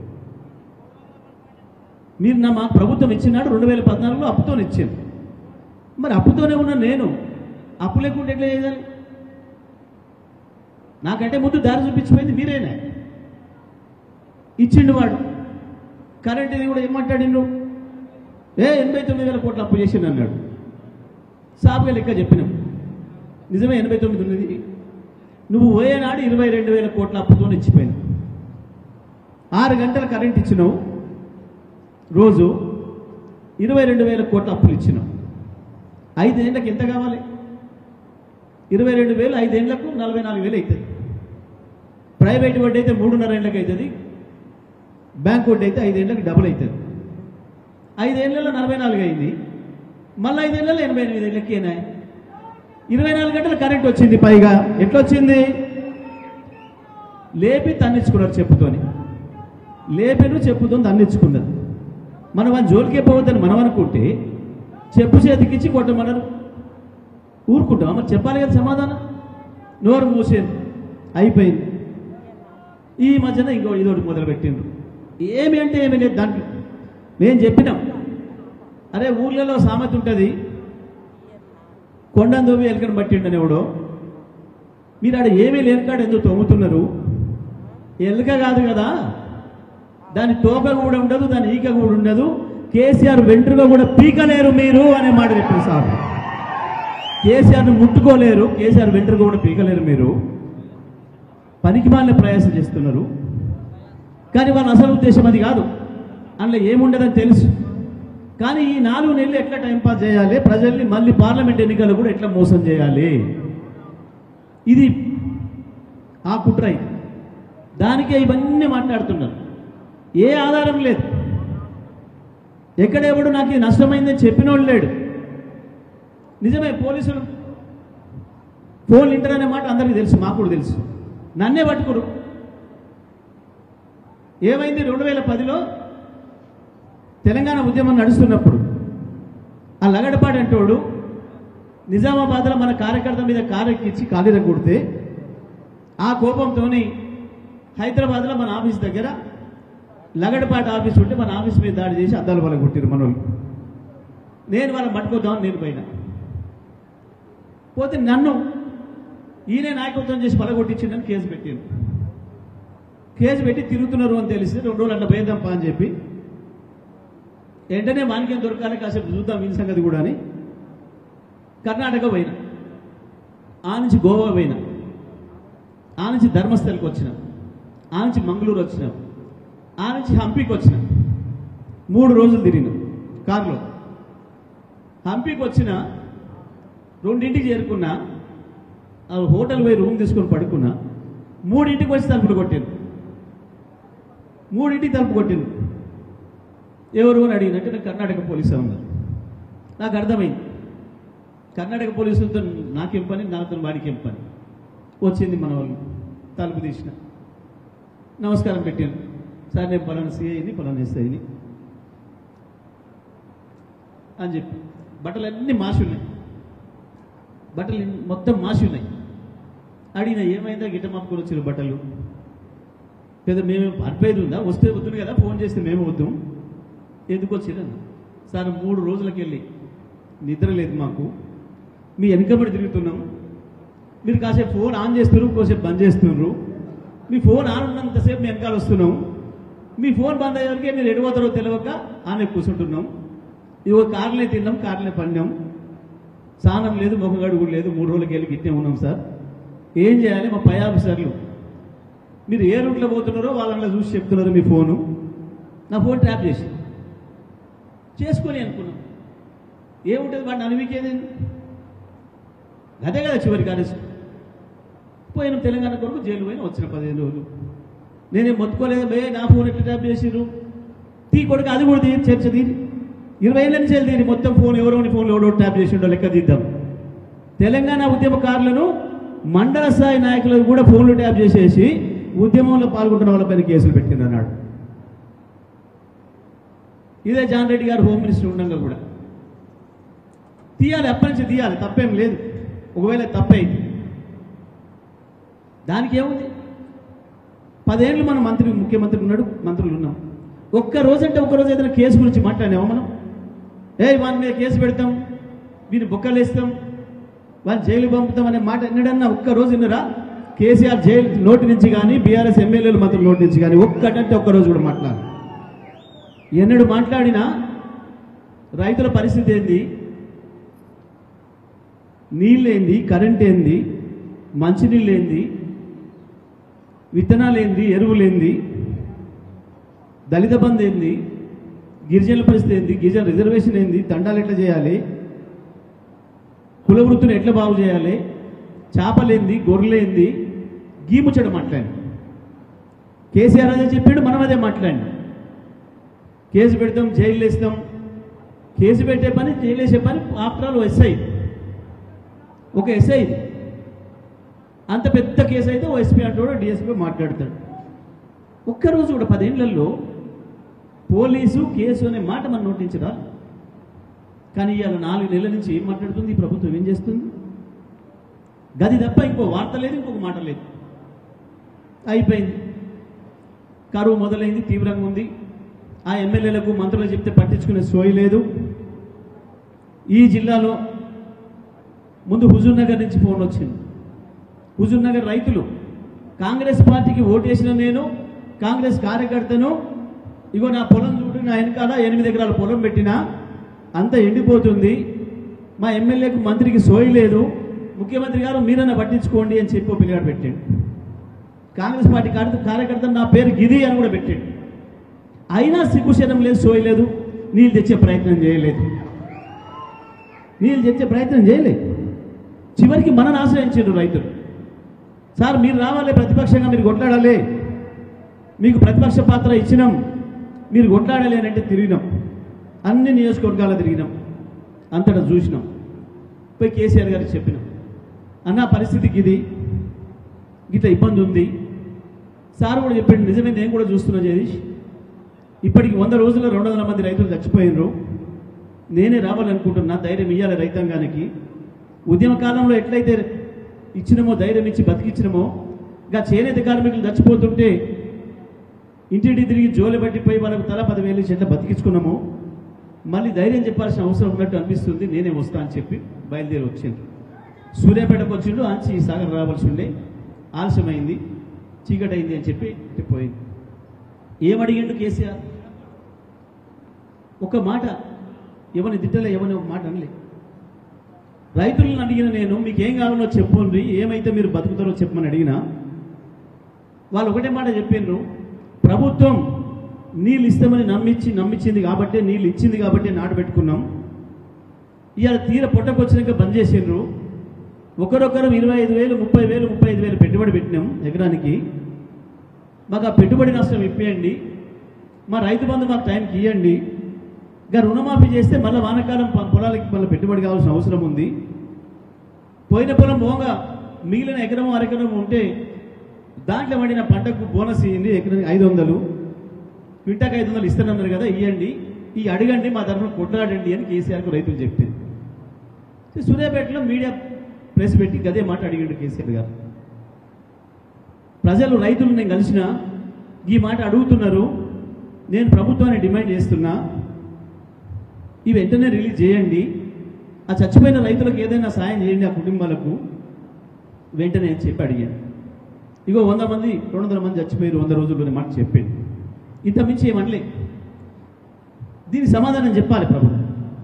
మీరు నా మాకు ప్రభుత్వం ఇచ్చినాడు రెండు వేల పద్నాలుగులో అప్పుతో ఇచ్చాను మరి అప్పుతోనే ఉన్న నేను అప్పు లేకుండా ఎట్లా చేయాలి నాకంటే ముందు దారి చూపించిపోయింది మీరేనే ఇచ్చిండు వాడు కరెంట్ ఇది కూడా ఏం మాట్లాడిండు ఏ ఎనభై తొమ్మిది వేల కోట్ల అప్పు చేసిండు అన్నాడు సాపుగా లెక్క చెప్పినాం నిజమే ఎనభై తొమ్మిది ఉన్నది నువ్వు పోయేనాడు ఇరవై రెండు వేల కోట్ల అప్పుతో ఇచ్చిపోయినా ఆరు గంటల కరెంట్ ఇచ్చినావు రోజు ఇరవై రెండు వేల కోట్ల అప్పులు ఇచ్చినావు ఐదేళ్లకు ఎంత కావాలి ఇరవై రెండు వేలు ఐదేళ్లకు నలభై నాలుగు వేలు అవుతుంది ప్రైవేట్ వడ్డీ అయితే మూడున్నర ఏళ్ళకి అవుతుంది బ్యాంక్ వడ్డీ అయితే ఐదేళ్లకు డబుల్ అవుతుంది ఐదేళ్లలో నలభై నాలుగు అయింది మళ్ళీ ఐదేళ్లలో ఎనభై ఎనిమిది ఏళ్ళకి ఏనాయి ఇరవై నాలుగు గంటల కరెంట్ వచ్చింది పైగా ఎట్లా వచ్చింది లేపి తన్నించుకున్నారు చెప్పుతోని లేపెను చెప్పుతో తన్నించుకున్నది మనం వాళ్ళ జోలికే పోవద్దని మనం అనుకుంటే చెప్పు చేతికిచ్చి కొట్టమన్నారు ఊరుకుంటాం మరి చెప్పాలి కదా సమాధానం నోరు మూసేది అయిపోయింది ఈ మధ్యన ఇంకో ఇదోటి మొదలుపెట్టిండ్రు ఏమి అంటే ఏమి లేదు దాంట్లో మేము చెప్పినాం అరే ఊర్లలో సామెత ఉంటుంది కొండను దోవి ఎలకను పట్టిండని ఎవడో మీరు ఆడ ఏమీ లేని కాడ ఎందుకు తోముతున్నారు ఎలుక కాదు కదా దాని తోక కూడా ఉండదు దాని ఈక కూడా ఉండదు కేసీఆర్ వెంట్రుక కూడా పీకలేరు మీరు అనే మాట చెప్పారు సార్ కేసీఆర్ని ముట్టుకోలేరు కేసీఆర్ వెంట్రుక కూడా పీకలేరు మీరు పనికి మాలిన ప్రయాసం చేస్తున్నారు కానీ వాళ్ళ అసలు ఉద్దేశం అది కాదు అందులో ఏముండదని తెలుసు కానీ ఈ నాలుగు నెలలు ఎట్లా టైంపాస్ చేయాలి ప్రజల్ని మళ్ళీ పార్లమెంట్ ఎన్నికలు కూడా ఎట్లా మోసం చేయాలి ఇది ఆ కుట్ర ఇది. దానికే ఇవన్నీ మాట్లాడుతున్నారు ఏ ఆధారం లేదు ఎక్కడెవడు నాకు ఇది నష్టమైందని చెప్పినోడు లేడు నిజమే పోలీసులు ఫోన్ ఇంటర్ అనే మాట అందరికీ తెలుసు మాకు కూడా తెలుసు నన్నే పట్టుకురు ఏమైంది రెండు వేల పదిలో తెలంగాణ ఉద్యమం నడుస్తున్నప్పుడు ఆ లగడపాడు అంటోడు నిజామాబాద్లో మన కార్యకర్త మీద కారెక్కిచ్చి కాలిర కొడితే ఆ కోపంతోని హైదరాబాద్లో మన ఆఫీస్ దగ్గర లగడపాటి ఆఫీస్ ఉంటే మన ఆఫీస్ మీద దాడి చేసి అద్దాలు వాళ్ళ కొట్టిరు మనోళ్ళు నేను వాళ్ళని పట్టుకోద్దామని నేను పోయినా పోతే నన్ను ఈయనే నాయకత్వం చేసి పలగొట్టించిందని కేసు పెట్టాను కేసు పెట్టి తిరుగుతున్నారు అని తెలిసి రెండు రోజులు అట్లా పోయేద్దాం పా అని చెప్పి వెంటనే వానికేం దొరకాలి కాసేపు చూద్దాం ఈ సంగతి కూడా అని కర్ణాటక పోయినా ఆ నుంచి గోవా పోయినా ఆ నుంచి ధర్మస్థలికి వచ్చినాం ఆ నుంచి మంగళూరు వచ్చినాం ఆ నుంచి హంపీకి వచ్చినాం మూడు రోజులు తిరిగినాం కారులో హంపీకి వచ్చిన రెండింటికి చేరుకున్నా ఆ హోటల్ పోయి రూమ్ తీసుకొని పడుకున్నా మూడింటికి వచ్చి తలుపులు కొట్టాను మూడింటికి తలుపు కొట్టింది ఎవరు అని అడిగినట్టు నాకు కర్ణాటక పోలీసు ఉన్నారు నాకు అర్థమైంది కర్ణాటక పోలీసులతో నాకేం పని నాతో వాడికి ఏం పని వచ్చింది మన వాళ్ళు తలుపు తీసిన నమస్కారం పెట్టాను సార్ నేను పలానా సిఐని పలానా ఎస్ఐని అని చెప్పి బట్టలన్నీ మాసి ఉన్నాయి బట్టలు ఇన్- మొత్తం మాసి ఉన్నాయి అడిగిన ఏమైందా గిట్ట మాపుకొని వచ్చిన బట్టలు లేదా మేము అడ్వైజ్ ఉందా వస్తే వద్దును కదా ఫోన్ చేస్తే మేము వద్దాం ఎందుకు వచ్చిరన్న సార్ మూడు రోజులకి వెళ్ళి నిద్ర లేదు మాకు మీ వెనకబడి తిరుగుతున్నాం మీరు కాసేపు ఫోన్ ఆన్ చేస్తున్నారు కాసేపు బంద్ చేస్తున్నారు మీ ఫోన్ ఆన్ ఉన్నంతసేపు మేము వెనకాల వస్తున్నాం మీ ఫోన్ బంద్ అయ్యేవరకే మీరు ఎడిపోతారో తెలియక ఆమె కూర్చుంటున్నాం ఇదిగో కార్లే తిన్నాం కార్లే పడినాం స్నానం లేదు ముఖగడు కూడా లేదు మూడు రోజులకి వెళ్ళి గిట్టే ఉన్నాం సార్ ఏం చేయాలి మా పై ఆఫీసర్లు మీరు ఏ రూట్లో పోతున్నారో వాళ్ళని చూసి చెప్తున్నారు మీ ఫోను నా ఫోన్ ట్రాప్ చేసి చేసుకొని అనుకున్నాం ఏముంటుంది వాడిని అనివికేది అదే కదా చివరి కార్యక్రమం పోయిన తెలంగాణ కొరకు జైలు పోయిన వచ్చిన పదిహేను రోజులు నేనేం మొత్తుకోలేదు బే నా ఫోన్ ఎట్లా ట్యాప్ చేసిర్రు తీ కొడుకు అది కూడా తీరి చర్చ తీరి ఇరవై ఏళ్ళ నుంచి వెళ్ళి మొత్తం ఫోన్ ఎవరోని ఫోన్లో ఎవడో ట్యాప్ చేసిండో లెక్క తీద్దాం తెలంగాణ ఉద్యమకారులను మండల స్థాయి నాయకులకు కూడా ఫోన్లు ట్యాప్ చేసేసి ఉద్యమంలో పాల్గొంటున్న వాళ్ళపైన కేసులు పెట్టింది అన్నాడు ఇదే జాన్ రెడ్డి గారు హోమ్ మినిస్టర్ ఉండగా కూడా తీయాలి అప్పటి నుంచి తీయాలి తప్పేం లేదు ఒకవేళ తప్పైంది దానికి ఏముంది పదేళ్ళు మన మంత్రి ముఖ్యమంత్రి ఉన్నాడు మంత్రులు ఉన్నాం ఒక్క రోజు అంటే ఒక్క రోజు ఏదైనా కేసు గురించి మాట్లాడామా మనం ఏ వాని మీద కేసు పెడతాం వీని బొక్కలేస్తాం వాళ్ళని జైలు పంపుతాం అనే మాట ఎన్నడన్నా ఒక్క రోజు విన్నరా కేసీఆర్ జైలు నోటి నుంచి కానీ బీఆర్ఎస్ ఎమ్మెల్యేలు మంత్రుల నోటి నుంచి కానీ ఒక్కటంటే ఒక్క రోజు కూడా మాట్లాడాలి ఎన్నడు మాట్లాడినా రైతుల పరిస్థితి ఏంది నీళ్ళేంది కరెంట్ ఏంది మంచినీళ్ళు ఏంది విత్తనాలు ఏంది ఎరువులేంది దళిత బంధు ఏంది గిరిజనుల పరిస్థితి ఏంది గిరిజన రిజర్వేషన్ ఏంది తండాలు ఎట్లా చేయాలి కుల వృత్తిని ఎట్లా బాగు చేయాలి చేపలేంది గొర్రెలేంది గీముచ్చడం మాట్లాడి కేసీఆర్ అదే చెప్పాడు మనం అదే మాట్లాడి కేసు పెడతాం జైలు వేస్తాం కేసు పెట్టే పని జైలు వేసే పని ఆఫ్టర్ ఆల్ ఎస్ఐ ఒక ఎస్ఐ ఇది అంత పెద్ద కేసు అయితే ఓ ఎస్పీ అంటాడు డిఎస్పీ మాట్లాడతాడు ఒక్కరోజు కూడా పదేళ్లలో పోలీసు కేసు అనే మాట మనం నోటించరా కానీ ఇవాళ నాలుగు నెలల నుంచి ఏం మాట్లాడుతుంది ఈ ప్రభుత్వం ఏం చేస్తుంది గది తప్ప ఇంకో వార్త లేదు ఇంకొక మాట లేదు అయిపోయింది కరువు మొదలైంది తీవ్రంగా ఉంది ఆ ఎమ్మెల్యేలకు మంత్రులు చెప్తే పట్టించుకునే సోయి లేదు ఈ జిల్లాలో ముందు హుజూర్ నగర్ నుంచి ఫోన్ వచ్చింది హుజూర్ నగర్ రైతులు కాంగ్రెస్ పార్టీకి ఓటేసిన నేను కాంగ్రెస్ కార్యకర్తను ఇగో నా పొలం చూడు నా వెనకాల ఎనిమిది ఎకరాల పొలం పెట్టినా అంత ఎండిపోతుంది మా ఎమ్మెల్యేకు మంత్రికి సోయి లేదు ముఖ్యమంత్రి గారు మీరన్నా పట్టించుకోండి అని చెప్పి ఓ పిల్లగాడు పెట్టాడు కాంగ్రెస్ పార్టీ కార్య కార్యకర్త నా పేరు గిరి అని కూడా పెట్టాడు అయినా సిగ్గుశనం లేదు సోయి లేదు నీళ్ళు తెచ్చే ప్రయత్నం చేయలేదు నీళ్ళు తెచ్చే ప్రయత్నం చేయలేదు చివరికి మనను ఆశ్రయించారు రైతులు సార్ మీరు రావాలి ప్రతిపక్షంగా మీరు కొట్లాడాలి మీకు ప్రతిపక్ష పాత్ర ఇచ్చినాం మీరు కొట్లాడాలి అని అంటే తిరిగినాం అన్ని నియోజకవర్గాలు తిరిగినాం అంతటా చూసినాం పోయి కేసీఆర్ గారికి చెప్పినాం అన్న పరిస్థితికి ఇది ఇట్లా ఇబ్బంది ఉంది సార్ కూడా చెప్పాడు నిజమే నేను కూడా చూస్తున్నా జగదీష్ ఇప్పటికి వంద రోజుల్లో రెండు వందల మంది రైతులు చచ్చిపోయినరు నేనే రావాలనుకుంటున్నా ధైర్యం ఇవ్వాలి రైతాంగానికి ఉద్యమ కాలంలో ఎట్లయితే ఇచ్చినమో ధైర్యం ఇచ్చి బతికిచ్చినమో ఇంకా చేనేత కార్మికులు చచ్చిపోతుంటే ఇంటింటి తిరిగి జోలి పట్టిపోయి వాళ్ళకు తల పదివేలు ఇచ్చి ఎట్లా బతికించుకున్నామో మళ్ళీ ధైర్యం చెప్పాల్సిన అవసరం ఉన్నట్టు అనిపిస్తుంది నేనే వస్తా అని చెప్పి బయలుదేరి వచ్చిండు సూర్యాపేటకు వచ్చిండు ఆంచి సాగర్ రావాల్సి ఉండే ఆలస్యమైంది చీకటి అయింది అని చెప్పి పోయింది ఏమడిగిండు కేసీఆర్ ఒక మాట ఎవరిని తిట్టలే ఎవరిని ఒక మాట అనలే రైతులను అడిగిన నేను మీకు ఏం కావాలో చెప్పండి ఏమైతే మీరు బతుకుతారో చెప్పమని అడిగినా వాళ్ళు ఒకటే మాట చెప్పిండ్రు ప్రభుత్వం నీళ్ళు ఇస్తామని నమ్మించి నమ్మించింది కాబట్టే నీళ్ళు ఇచ్చింది కాబట్టి నాటు పెట్టుకున్నాం ఇవాళ తీర పొట్టకొచ్చినాక బంద్ చేసిండ్రు ఒకరొకరు ఇరవై ఐదు వేలు ముప్పై వేలు ముప్పై ఐదు వేలు పెట్టుబడి పెట్టినాం ఎకరానికి మాకు ఆ పెట్టుబడి నష్టం ఇప్పేయండి మా రైతు బంధు మాకు టైంకి ఇవ్వండి ఇంకా రుణమాఫీ చేస్తే మళ్ళీ వానకాలం ప- పొలాలకి మళ్ళీ పెట్టుబడి కావాల్సిన అవసరం ఉంది పోయిన పొలం పోగా మిగిలిన ఎకరం అరెకరం ఉంటే దాంట్లో పడిన పంటకు బోనస్ ఇవ్వండి ఎకరానికి ఐదు వందలు క్వింటాకి ఐదు వందలు ఇస్తానన్నారు కదా ఇవ్వండి ఈ అడగండి మా తరఫున కొట్లాడండి అని కేసీఆర్కు రైతులు చెప్పింది సూర్యాపేటలో మీడియా ప్రెస్ పెట్టి అదే మాట అడిగాడు కేసీఆర్ గారు ప్రజలు రైతులు నేను కలిసిన ఈ మాట అడుగుతున్నారు నేను ప్రభుత్వాన్ని డిమాండ్ చేస్తున్నా ఈ వెంటనే రిలీజ్ చేయండి ఆ చచ్చిపోయిన రైతులకు ఏదైనా సాయం చేయండి ఆ కుటుంబాలకు వెంటనే అని చెప్పి అడిగాను ఇగో వంద మంది రెండు వందల మంది చచ్చిపోయారు వంద రోజుల్లోనే మాట చెప్పాను ఇంత మించి ఏమనలే దీనికి సమాధానం చెప్పాలి ప్రభుత్వం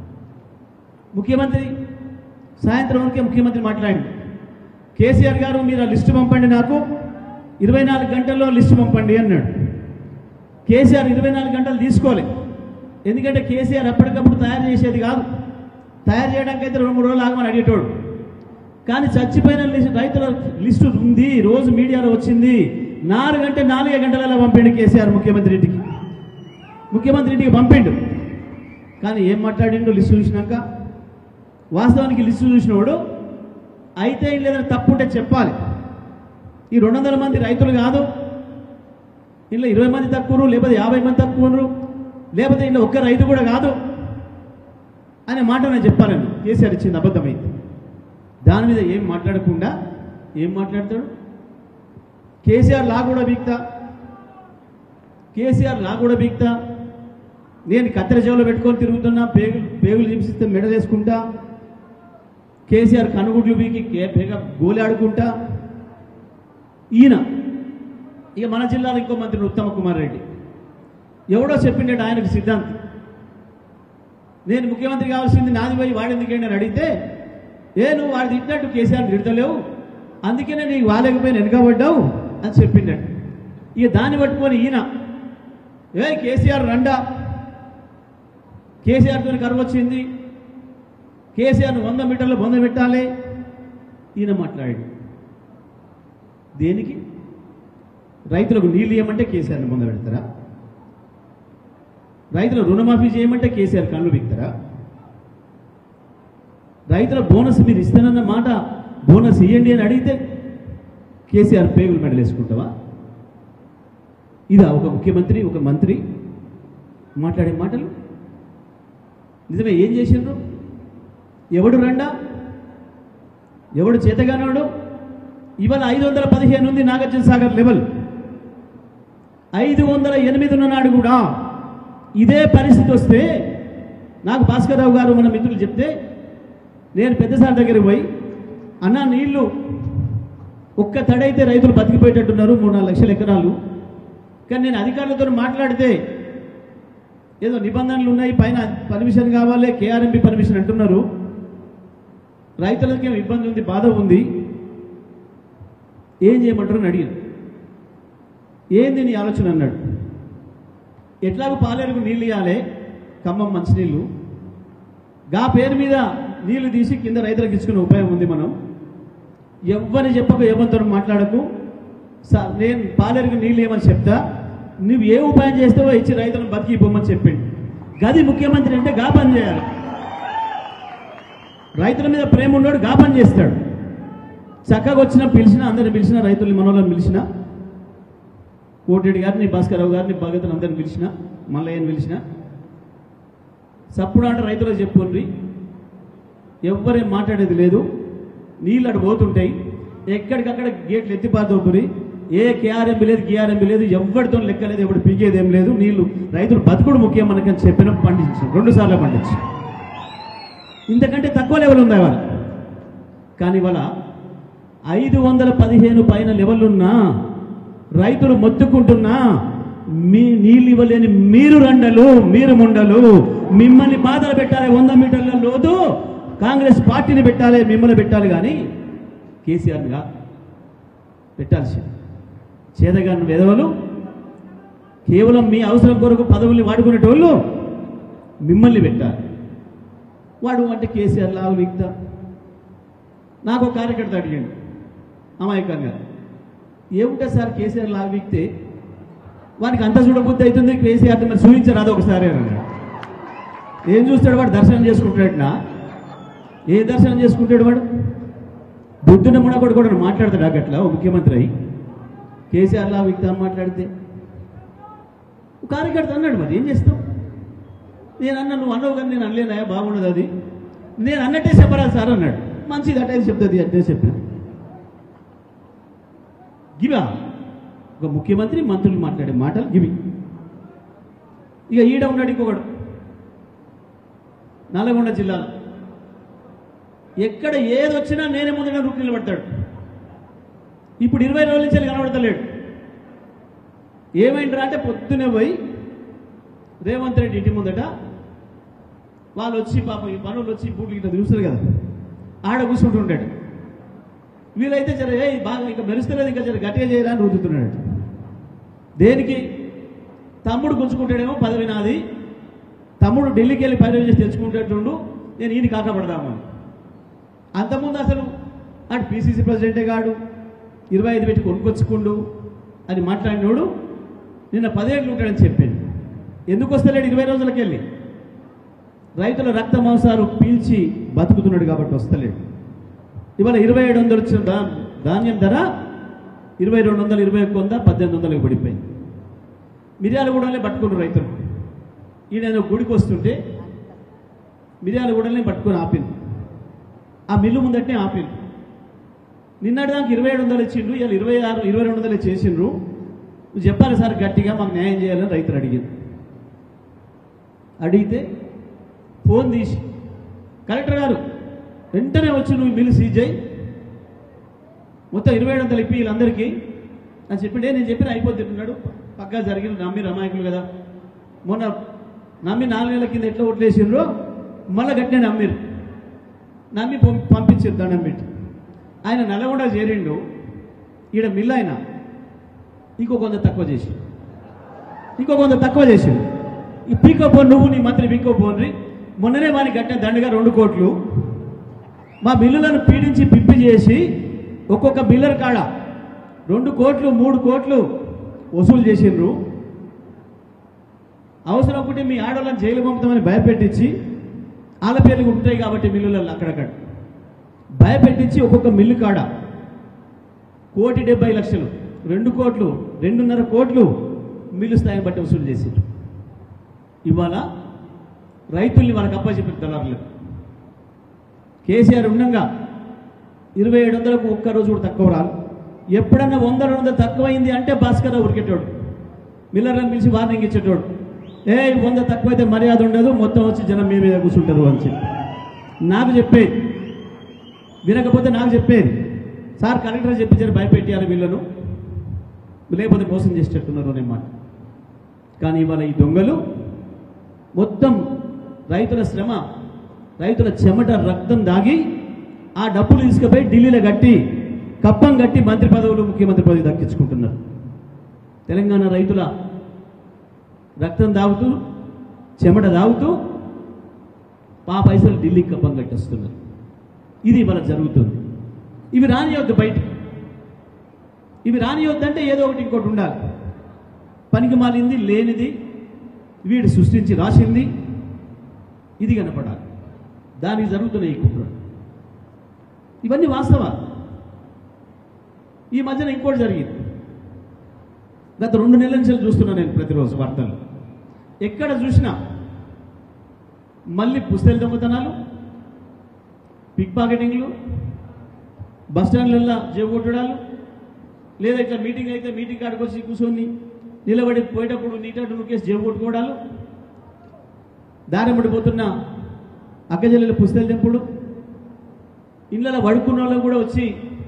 ముఖ్యమంత్రి సాయంత్రం వరకే ముఖ్యమంత్రి మాట్లాడింది కేసీఆర్ గారు మీరు ఆ లిస్టు పంపండి నాకు ఇరవై నాలుగు గంటల్లో లిస్టు పంపండి అన్నాడు కేసీఆర్ ఇరవై నాలుగు గంటలు తీసుకోవాలి ఎందుకంటే కేసీఆర్ అప్పటికప్పుడు తయారు చేసేది కాదు తయారు చేయడానికి అయితే రెండు మూడు రోజులు ఆగమని అడిగేటోడు కానీ చచ్చిపోయిన లిస్ట్ రైతుల లిస్టు ఉంది రోజు మీడియాలో వచ్చింది నాలుగు గంట నాలుగే గంటలలో పంపిండు కేసీఆర్ ముఖ్యమంత్రి ఇంటికి ముఖ్యమంత్రి ఇంటికి పంపిండు కానీ ఏం మాట్లాడిండు లిస్టు చూసినాక వాస్తవానికి లిస్టు చూసినవాడు అయితే ఏం లేదని తప్పు ఉంటే చెప్పాలి ఈ రెండు వందల మంది రైతులు కాదు ఇంట్లో ఇరవై మంది తక్కువరు లేకపోతే యాభై మంది తక్కువరు లేకపోతే ఇంట్లో ఒక్క రైతు కూడా కాదు అనే మాట నేను చెప్పాలండి కేసీఆర్ ఇచ్చింది అబద్ధమైంది దాని మీద ఏం మాట్లాడకుండా ఏం మాట్లాడతాడు కేసీఆర్ లా కూడా బీక్తా కేసీఆర్ లా కూడా బీక్తా నేను కత్తెర చెవులో పెట్టుకొని తిరుగుతున్నా పేగులు పేగులు చూపిస్తే మెడలేసుకుంటా కేసీఆర్ కనుగుడ్లు బీకి కే- పేగ గోలి ఆడుకుంటా ఈయన ఇక మన జిల్లాలో ఇంకో మంత్రి ఉత్తమ కుమార్ రెడ్డి ఎవడో చెప్పిండేట ఆయనకు సిద్ధాంతి నేను ముఖ్యమంత్రి కావాల్సింది నాది పోయి వాడి ఎందుకంటే అని అడిగితే ఏ నువ్వు వాడు తిట్టినట్టు కేసీఆర్ తిడతలేవు అందుకనే నీకు వాలేకపోయిన వెనుకబడ్డావు అని చెప్పిండట ఇక దాన్ని పట్టుకొని ఈయన ఏ కేసీఆర్ రండా కేసీఆర్తో కరువు వచ్చింది కేసీఆర్ను వంద మీటర్లు బొంద పెట్టాలి ఈయన మాట్లాడాడు దేనికి రైతులకు నీళ్ళు ఇవ్వమంటే కేసీఆర్ని బొంద పెడతారా రైతుల రుణమాఫీ చేయమంటే కేసీఆర్ కళ్ళు బిక్తారా రైతుల బోనస్ మీరు ఇస్తానన్న మాట బోనస్ ఇవ్వండి అని అడిగితే కేసీఆర్ పేగులు మెడలేసుకుంటావా ఇదా ఒక ముఖ్యమంత్రి ఒక మంత్రి మాట్లాడే మాటలు నిజమే ఏం చేసిండ్రు ఎవడు రండా ఎవడు చేతగానోడు ఇవాళ ఐదు వందల పదిహేను ఉంది నాగార్జున సాగర్ లెవెల్ ఐదు వందల ఎనిమిది ఉన్నాడు కూడా ఇదే పరిస్థితి వస్తే నాకు భాస్కర్రావు గారు మన మిత్రులు చెప్తే నేను పెద్దసారి దగ్గరికి పోయి అన్న నీళ్లు ఒక్క తడైతే రైతులు బతికిపోయేటట్టున్నారు మూడు నాలుగు లక్షల ఎకరాలు కానీ నేను అధికారులతో మాట్లాడితే ఏదో నిబంధనలు ఉన్నాయి పైన పర్మిషన్ కావాలి కేఆర్ఎంపీ పర్మిషన్ అంటున్నారు రైతులకి ఏమో ఇబ్బంది ఉంది బాధ ఉంది ఏం చేయమంటారు అని అడిగాను ఏంది నీ ఆలోచన అన్నాడు ఎట్లాగో పాలేరుకు నీళ్ళు ఇవ్వాలి ఖమ్మం మంచినీళ్ళు గా పేరు మీద నీళ్లు తీసి కింద రైతులకు ఇచ్చుకునే ఉపాయం ఉంది మనం ఎవ్వని చెప్పక ఎవరితో మాట్లాడకు స- నేను పాలేరుకు నీళ్ళు ఏమని చెప్తా నువ్వు ఏ ఉపాయం చేస్తావో ఇచ్చి రైతులను బతికి పొమ్మని చెప్పిండు గది ముఖ్యమంత్రి అంటే గా పని చేయాలి రైతుల మీద ప్రేమ ఉన్నాడు గా పని చేస్తాడు చక్కగా వచ్చిన పిలిచిన అందరిని పిలిచిన రైతుల్ని మనోళ్ళని పిలిచిన కోటిరెడ్డి గారిని భాస్కరరావు గారిని భగత్ అందరిని పిలిచిన మల్లయ్యని పిలిచిన సప్పుడు అంటే రైతులకు చెప్పుకోండి ఎవ్వరేం మాట్లాడేది లేదు నీళ్ళు అటు పోతుంటాయి ఎక్కడికక్కడ గేట్లు ఎత్తిపాతోపురి ఏ కేఆర్ఎంపీ లేదు కేఆర్ఎంపీ లేదు ఎవరితో లెక్క లేదు ఎవడు పీకేది ఏం లేదు నీళ్లు రైతులు బతుకుడు ముఖ్యం మనకని చెప్పిన పండించాం రెండు సార్లు పండించాం ఇంతకంటే తక్కువ లెవెల్ ఉంది ఇవాళ కానీ ఇవాళ ఐదు వందల పదిహేను పైన లెవెలున్నా రైతులు మొత్తుకుంటున్నా మీ నీళ్ళు ఇవ్వలేని మీరు రండలు మీరు ముండలు మిమ్మల్ని బాధలు పెట్టాలి వంద మీటర్ల లోతు కాంగ్రెస్ పార్టీని పెట్టాలి మిమ్మల్ని పెట్టాలి కానీ కేసీఆర్గా పెట్టాల్సి చేదగాని విధవలు కేవలం మీ అవసరం కొరకు పదవుల్ని వాడుకునేటోళ్ళు మిమ్మల్ని పెట్టాలి వాడు అంటే కేసీఆర్ లావు వీక్తా నాకు ఒక కార్యకర్త అడిగాడు అమాయకంగా ఏముంటే సార్ కేసీఆర్ లాగా వీక్తే వానికి అంత చూడబుద్ధి అవుతుంది కేసీఆర్ మరి చూపించరాదు ఒకసారి అని అన్నాడు ఏం చూస్తాడు వాడు దర్శనం చేసుకుంటాడనా ఏ దర్శనం చేసుకుంటాడు వాడు బుద్ధుని మునగొడు కూడా మాట్లాడతాడు అట్లా ఓ ముఖ్యమంత్రి అయి కేసీఆర్ లా వీక్తా అని మాట్లాడితే ఒక కార్యకర్త అన్నాడు మరి ఏం చేస్తావు నేను అన్న నువ్వు అన్నావు కానీ నేను అనలేనాయా బాగుండదు అది నేను అన్నట్టే చెప్పరాదు సార్ అన్నాడు మంచిది అటే చెప్తుంది అట్టే చెప్పిన గివా ఒక ముఖ్యమంత్రి మంత్రులు మాట్లాడే మాటలు గివి ఇక ఈడ ఉన్నాడు ఇంకొకడు నల్గొండ జిల్లాలో ఎక్కడ ఏది వచ్చినా నేనే ముందుగా రూపు నిలబడతాడు ఇప్పుడు ఇరవై రోజుల నుంచి కనబడతలేడు ఏమైందిరా అంటే పొద్దునే పోయి రేవంత్ రెడ్డి ఇంటి ముందట వాళ్ళు వచ్చి పాపం ఈ పనులు వచ్చి బూట్లు ఇట్లా తిరుగుతారు కదా ఆడ కూర్చుంటుంటాడు వీలైతే జర ఏ బాగా ఇంకా మెరుస్తలేదు ఇంకా జర గట్టిగా చేయరా అని రుద్దుతున్నాడు దేనికి తమ్ముడు గుంజుకుంటాడేమో పదవి నాది తమ్ముడు ఢిల్లీకి వెళ్ళి పదవి చేసి తెచ్చుకుంటేటుండు నేను ఈయన కాకపడదామని అంతకుముందు అసలు అటు పిసిసి ప్రెసిడెంటే కాడు ఇరవై ఐదు పెట్టి కొనుక్కొచ్చుకుండు అని మాట్లాడినోడు నిన్న పదేళ్ళు ఉంటాడని చెప్పిండు ఎందుకు వస్తలేడు ఇరవై రోజులకి వెళ్ళి రైతుల రక్త మాంసాలు పీల్చి బతుకుతున్నాడు కాబట్టి వస్తలేడు ఇవాళ ఇరవై ఏడు వందలు వచ్చిన దా ధాన్యం ధర ఇరవై రెండు వందలు ఇరవై ఒక్క వంద పద్దెనిమిది వందలకు పడిపోయింది మిర్యాలగూడలే పట్టుకున్నారు రైతులు ఈయన గుడికి వస్తుంటే మిర్యాలగూడలనే పట్టుకొని ఆపింది ఆ మిల్లు ముందటనే ఆపింది నిన్నటి దానికి ఇరవై ఏడు వందలు ఇచ్చిండ్రు ఇవాళ ఇరవై ఆరు ఇరవై రెండు వందలు చేసిండ్రు నువ్వు చెప్పాలి సార్ గట్టిగా మాకు న్యాయం చేయాలని రైతులు అడిగింది అడిగితే ఫోన్ తీసి కలెక్టర్ గారు వెంటనే వచ్చి నువ్వు మిల్లు సీజ్ చేయి మొత్తం ఇరవై ఏడు వందలు ఇప్పి వీళ్ళందరికీ అని చెప్పిండే నేను చెప్పిన అయిపోతున్నాడు పక్కా జరిగిన నమ్మి రమాయకులు కదా మొన్న నమ్మి నాలుగు నెలల కింద ఎట్లా ఓట్లేసిండ్రో మళ్ళీ గట్టినే నమ్మిరు నమ్మి పంపి పంపించారు దండం పెట్టి ఆయన నల్గొండ చేరిండు ఈడ మిల్ ఆయన ఇంకో కొంత తక్కువ చేసి ఇంకో కొంత తక్కువ చేసి ఈ పీకో పోన్ నువ్వు నీ మంత్రి పీకో పోన్రి మొన్ననే వానికి కట్టిన దండగా రెండు కోట్లు మా బిల్లులను పీడించి పిప్పి చేసి ఒక్కొక్క బిల్లర్ కాడ రెండు కోట్లు మూడు కోట్లు వసూలు చేసిండ్రు అవసరం ఒకటి మీ ఆడవాళ్ళని జైలు పంపుతామని భయపెట్టించి వాళ్ళ పేర్లు ఉంటాయి కాబట్టి మిల్లులలో అక్కడక్కడ భయపెట్టించి ఒక్కొక్క మిల్లు కాడ కోటి డెబ్బై లక్షలు రెండు కోట్లు రెండున్నర కోట్లు మిల్లు స్థాయిని బట్టి వసూలు చేసిండ్రు ఇవాళ రైతుల్ని వాళ్ళకి అప్పచెప్పిన దళారులు కేసీఆర్ ఉండగా ఇరవై ఏడు వందలకు ఒక్క రోజు కూడా తక్కువ రాదు ఎప్పుడన్నా వంద రెండు వందలు తక్కువైంది అంటే భాస్కర్ ఉరికెట్టాడు మిల్లర్లను పిలిచి వార్నింగ్ ఇచ్చేటోడు ఏ వంద తక్కువైతే మర్యాద ఉండదు మొత్తం వచ్చి జనం మీ మీద కూర్చుంటారు అని చెప్పి నాకు చెప్పేది వినకపోతే నాకు చెప్పేది సార్ కలెక్టర్ చెప్పించారు భయపెట్టారు వీళ్ళను లేకపోతే మోసం చేసేటట్టున్నారు అనే మాట కానీ ఇవాళ ఈ దొంగలు మొత్తం రైతుల శ్రమ రైతుల చెమట రక్తం దాగి ఆ డబ్బులు తీసుకుపోయి ఢిల్లీలో కట్టి కప్పం కట్టి మంత్రి పదవులు ముఖ్యమంత్రి పదవి దక్కించుకుంటున్నారు తెలంగాణ రైతుల రక్తం దాగుతూ చెమట దాగుతూ ఆ పైసలు ఢిల్లీకి కప్పం కట్టేస్తున్నారు ఇది ఇవాళ జరుగుతుంది ఇవి రానియొద్దు బయటికి ఇవి రానియొద్దంటే ఏదో ఒకటి ఇంకోటి ఉండాలి పనికి మాలింది లేనిది వీడు సృష్టించి రాసింది ఇది కనపడాలి దానికి జరుగుతున్నాయి ఈ కుట్రలు ఇవన్నీ వాస్తవాలు ఈ మధ్యన ఇంకోటి జరిగింది గత రెండు నెలల నుంచి చూస్తున్నా నేను ప్రతిరోజు వార్తలు ఎక్కడ చూసినా మళ్ళీ పుస్తకాల దొంగతనాలు పిక్ పాకెటింగ్లు బస్ స్టాండ్లలో జేబొట్టడాలు లేదా ఇట్లా మీటింగ్ అయితే మీటింగ్ కాడికి వచ్చి కూర్చొని నిలబడి పోయేటప్పుడు నీటట్టు నొక్కేసి జేబు కొట్టుకోవడాలు దారి పోతున్న అక్కజల్లెల పుస్తకాలు తెంపుడు ఇళ్ళలో పడుకున్న వాళ్ళు కూడా వచ్చి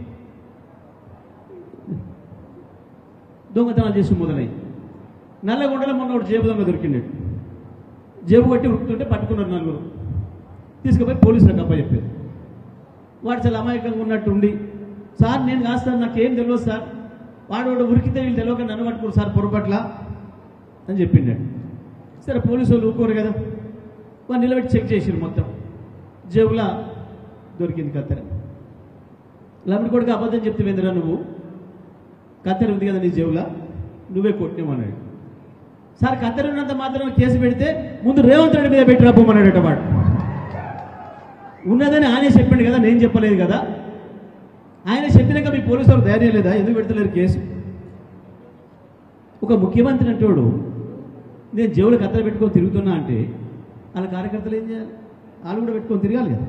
దొంగతనాలు చేసి మొదలై నల్లగొండలో మొన్న ఒకటి జేబు దొంగ దొరికిండేడు జేబు కొట్టి ఉరుకుతుంటే పట్టుకున్నారు నలుగురు తీసుకుపోయి పోలీసులకు అప్ప చెప్పారు వాడు చాలా అమాయకంగా ఉన్నట్టు ఉండి సార్ నేను కాస్తాను నాకేం తెలియదు సార్ వాడు వాడు ఉరికితే వీళ్ళు తెలియక నన్ను పట్టుకోరు సార్ పొరపట్ల అని చెప్పిండాడు సరే పోలీసు వాళ్ళు ఊరుకోరు కదా వాడు నిలబెట్టి చెక్ చేసిరు మొత్తం జేబులా దొరికింది కత్తెర లమ్మడి కొడుకు అబద్ధం చెప్తే వెందరా నువ్వు కత్తెర ఉంది కదా నీ జేబులా నువ్వే కొట్టినామన్నాడు సార్ కత్తెర ఉన్నంత మాత్రం కేసు పెడితే ముందు రేవంత్ రెడ్డి మీద పెట్టి రప్పమన్నాడట వాడు ఉన్నదని ఆయనే చెప్పిండు కదా నేను చెప్పలేదు కదా ఆయన చెప్పినాక మీ పోలీసు వాళ్ళు ధైర్యం లేదా ఎందుకు పెడతలేరు కేసు ఒక ముఖ్యమంత్రి అంటోడు నేను జేబులు కత్తెర పెట్టుకొని తిరుగుతున్నా అంటే వాళ్ళ కార్యకర్తలు ఏం చేయాలి వాళ్ళు కూడా పెట్టుకొని తిరగాలి కదా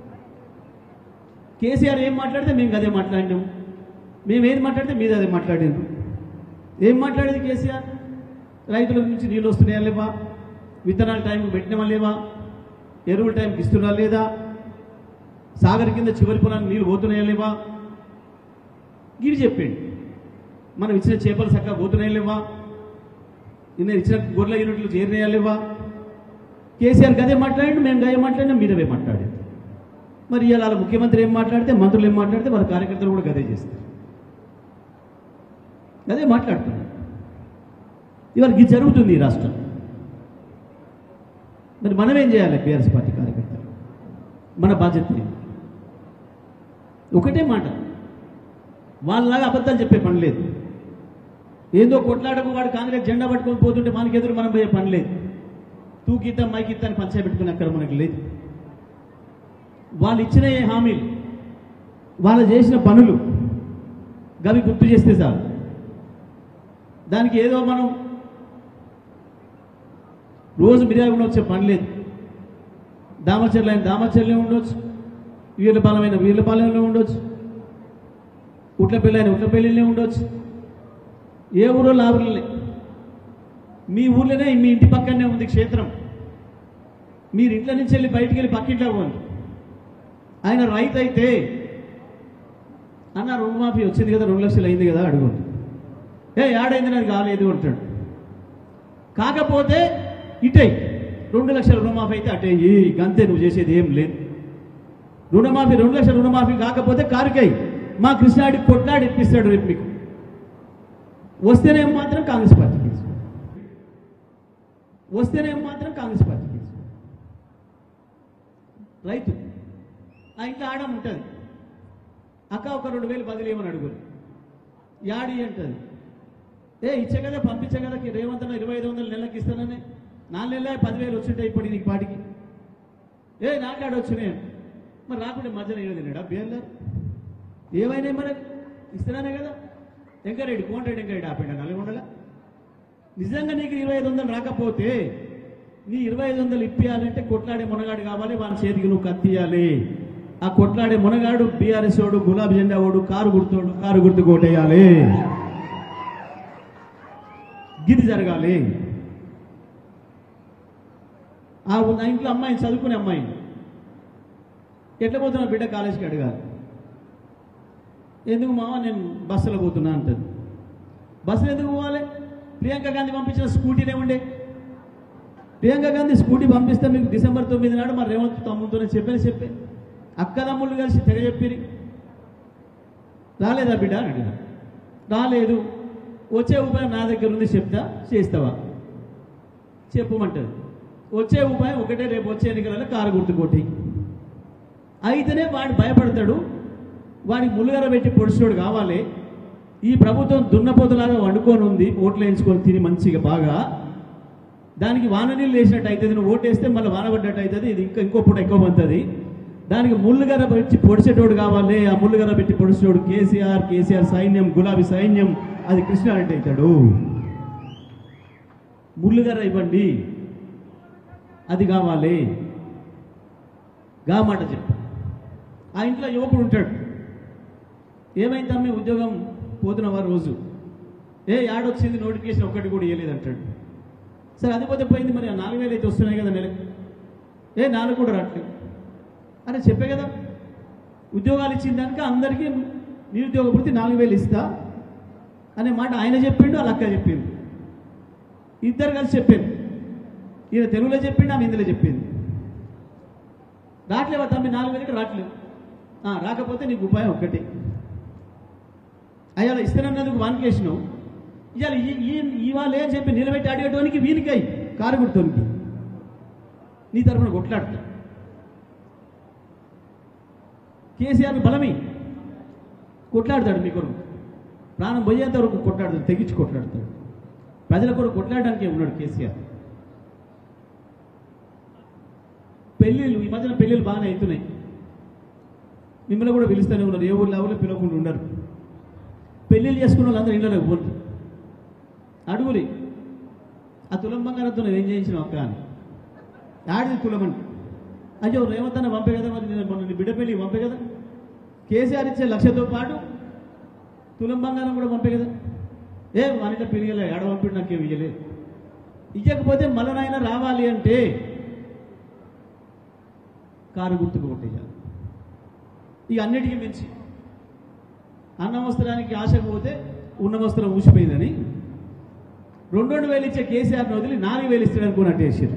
కేసీఆర్ ఏం మాట్లాడితే మేము అదే మాట్లాడినాం మేము ఏది మాట్లాడితే మీరు అదే మాట్లాడారు ఏం మాట్లాడేది కేసీఆర్ రైతుల నుంచి నీళ్ళు వస్తున్నాయా లేవా విత్తనాలు టైంకి పెట్టినవా లేవా ఎరువుల టైంకి ఇస్తున్నా లేదా సాగర్ కింద చివరి పొలానికి నీళ్ళు పోతున్నాయా లేవా ఇవి చెప్పండి మనం ఇచ్చిన చేపలు చక్కగా పోతున్నాయా లేవా నిన్న ఇచ్చిన గొర్రెల యూనిట్లు చేరినాయా లేవా కేసీఆర్ గదే మాట్లాడండి మేము గదే మాట్లాడినా మీరవే మాట్లాడండి మరి ఇవాళ ముఖ్యమంత్రి ఏం మాట్లాడితే మంత్రులు ఏం మాట్లాడితే వారి కార్యకర్తలు కూడా గదే చేస్తారు గదే మాట్లాడుతున్నారు ఇవాళ ఇది జరుగుతుంది ఈ రాష్ట్రం మరి మనం ఏం చేయాలి బీఆర్ఎస్ పార్టీ కార్యకర్తలు మన బాధ్యత ఏంటి? ఒకటే మాట వాళ్ళలాగా అబద్ధాలు చెప్పే పని లేదు ఏదో కొట్లాడకు వాడు కాంగ్రెస్ జెండా పట్టుకొని పోతుంటే మనకి ఎదురు మనం పోయే పని లేదు తూకిద్దాం మైకిద్దాన్ని పంచాయ పెట్టుకుని అక్కడ మనకి లేదు వాళ్ళు ఇచ్చిన ఏ హామీలు వాళ్ళు చేసిన పనులు గవి గుర్తు చేస్తే చాలు దానికి ఏదో మనం రోజు మిర్యాలగూడ వచ్చే పని లేదు దామచర్ల అయిన దామచర్లే ఉండొచ్చు వీర్లపాలెమైన వీర్లపాలెంలో ఉండొచ్చు ఉట్లపల్లి అయిన ఉట్లపల్లిలో ఉండొచ్చు ఏ ఊరో లాభులనే మీ ఊర్లోనే మీ ఇంటి పక్కనే ఉంది క్షేత్రం మీరు ఇంట్లో నుంచి వెళ్ళి బయటికి వెళ్ళి పక్కింట్లో పోండి ఆయన రైతు అయితే అన్న రుణమాఫీ వచ్చింది కదా రెండు లక్షలు అయింది కదా అడుగుంది ఏ ఏడైంది నాకు కాలేదు అంటాడు కాకపోతే ఇటే రెండు లక్షల రుణమాఫీ అయితే అటే ఈ గంతే నువ్వు చేసేది ఏం లేదు రుణమాఫీ రెండు లక్షల రుణమాఫీ కాకపోతే కారుకై మా కృష్ణాడి కొట్లాడి ఇప్పిస్తాడు రేపు మీకు వస్తేనే మాత్రం కాంగ్రెస్ పార్టీకి వేసుకో. వస్తేనే మాత్రం కాంగ్రెస్ పార్టీకి వేసుకో. రైతు ఆ ఇంట్లో ఆడం ఉంటుంది అక్క ఒక రెండు వేలు బదిలీ ఏమని అడుగురు యాడి అంటది ఏ ఇచ్చే కదా పంపించే కదా రేవంత్ అన్న ఇరవై ఐదు వందలు నెలకి ఇస్తానని నాలుగు నెలల పదివేలు వచ్చింటాయి ఇప్పుడు నీకు పాటికి ఏ నాకాడు వచ్చినాయి మరి రాకుండా మధ్యలో ఏదో తిన్నాడా బేర్లే ఏమైనా మరి ఇస్తున్నానే కదా వెంకరెడ్డి కోమటిరెడ్డి వెంకరెడ్డి ఆపిండ నల్గొండల నిజంగా నీకు ఇరవై ఐదు వందలు రాకపోతే నీ ఇరవై ఐదు వందలు ఇప్పియాలంటే కొట్లాడే మునగాడు కావాలి వాని చేతికి నువ్వు కత్తియాలి ఆ కొట్లాడే మునగాడు బీఆర్ఎస్ వాడు గులాబీ జెండా వాడు కారు గుర్తోడు కారు గుర్తు కొట్టేయాలి గిది జరగాలి ఆ ఉన్న ఇంట్లో అమ్మాయిని చదువుకునే అమ్మాయిని ఎట్లా పోతున్నా బిడ్డ కాలేజీకి అడగాలి ఎందుకు మామ నేను బస్సులో పోతున్నా అంటది బస్సులో ఎందుకు పోవాలి ప్రియాంక గాంధీ పంపించిన స్కూటీనే ఉండే ప్రియాంక గాంధీ స్కూటీ పంపిస్తే మీకు డిసెంబర్ తొమ్మిది నాడు మరి రేవంత్ తమ్ముతోనే చెప్పని చెప్పే అక్కదమ్ముళ్ళు కలిసి తెగ చెప్పిరి రాలేదా బిడ్డ అని అడిగిన రాలేదు వచ్చే ఉపాయం నా దగ్గర ఉంది చెప్తా చేస్తావా చెప్పమంటది వచ్చే ఉపాయం ఒకటే రేపు వచ్చే ఎన్నికలలో కారు గుర్తుకోటి అయితేనే వాడు భయపడతాడు వాడికి ములుగర పెట్టి పొడిచోడు కావాలి ఈ ప్రభుత్వం దున్నపోతులాగా వండుకొని ఉంది ఓట్లు వేయించుకొని తిని మంచిగా బాగా దానికి వాన నీళ్ళు వేసినట్టు అవుతుంది నువ్వు ఓటేస్తే మళ్ళీ వాన పడ్డట్టు అవుతుంది ఇది ఇంకా ఇంకో పూట ఎక్కువ పంతుంది దానికి ముళ్ళుగర పెట్టి పొడిచేటోడు కావాలి ఆ ముళ్ళుగర పెట్టి పొడిచేటోడు కేసీఆర్ కేసీఆర్ సైన్యం గులాబీ సైన్యం అది కృష్ణారెడ్డి అవుతాడు ముళ్ళుగర ఇవ్వండి అది కావాలి గా మాట చెప్పు ఆ ఇంట్లో యువకుడు ఉంటాడు ఏమైంది తమ్మి ఉద్యోగం పోతున్నవా రోజు ఏ యాడొచ్చింది నోటిఫికేషన్ ఒక్కటి కూడా ఇవ్వలేదు అంటాడు సరే అది పోతే పోయింది మరి ఆ నాలుగు వేలు అయితే వస్తున్నాయి కదా నెలకు ఏ నాలుగు కూడా రావట్లేదు అరే చెప్పే కదా ఉద్యోగాలు ఇచ్చిన దానికి అందరికీ నిరుద్యోగ వృత్తి నాలుగు వేలు ఇస్తా అనే మాట ఆయన చెప్పిండు వాళ్ళ అక్క చెప్పింది ఇద్దరు కలిసి చెప్పారు ఈయన తెలుగులో చెప్పిండు ఆమె హిందీలో చెప్పింది రావట్లేవా తమ్మి నాలుగు వేలకి రావట్లేవు ఆ, రాకపోతే నీకు ఉపాయం ఒక్కటి అయ్యాల ఇస్తానన్నందుకు వానికేసినావు ఇవాళ ఈ ఈ- ఇవాళ ఏం చెప్పి నిలబెట్టి అడిగేటోనికి వీనికై కారు గుర్తోనికి నీ తరఫున కొట్లాడతా కేసీఆర్ బలమి కొట్లాడతాడు మీ కొరకు ప్రాణం పోయేంత వరకు కొట్లాడతాడు తెగించి కొట్లాడతాడు ప్రజల కొరకు కొట్లాడడానికే ఉన్నాడు కేసీఆర్ పెళ్ళిళ్ళు ఈ మధ్యన పెళ్ళిళ్ళు బాగానే అవుతున్నాయి మిమ్మల్ని కూడా పిలుస్తూనే ఉన్నారు ఏ ఊళ్ళో ఊళ్ళో పిలవకుండా ఉండరు పెళ్ళిళ్ళు చేసుకున్న వాళ్ళందరూ ఇంట్లోకి పోరు అడుగురి ఆ తులం బంగారంతో నువ్వు ఏం చేయించిన ఒక్క అని ఆడిది తులమంట అయ్యో రేవంత్ అన్న పంపే కదా మరి నేను మొన్న నీ బిడ్డ పెళ్ళి పంపే కదా కేసీఆర్ ఇచ్చే లక్షతో పాటు తులం బంగారం కూడా పంపే కదా ఏ వానిట పిలిగలే ఆడ పంపిడు నాకేం ఇయ్యలేదు ఇయ్యకపోతే మళ్ళీ నాయన రావాలి అంటే కారు గుర్తుకు కొట్టేయాలి ఇక అన్నిటికీ మించి అన్న వస్త్రానికి ఆశకు పోతే ఉన్న వస్త్రం ఊసిపోయిందని రెండు రెండు వేలు ఇచ్చే కేసీఆర్ని వదిలి నాలుగు వేలు ఇస్తాడు అనుకున్నట్టు వేసారు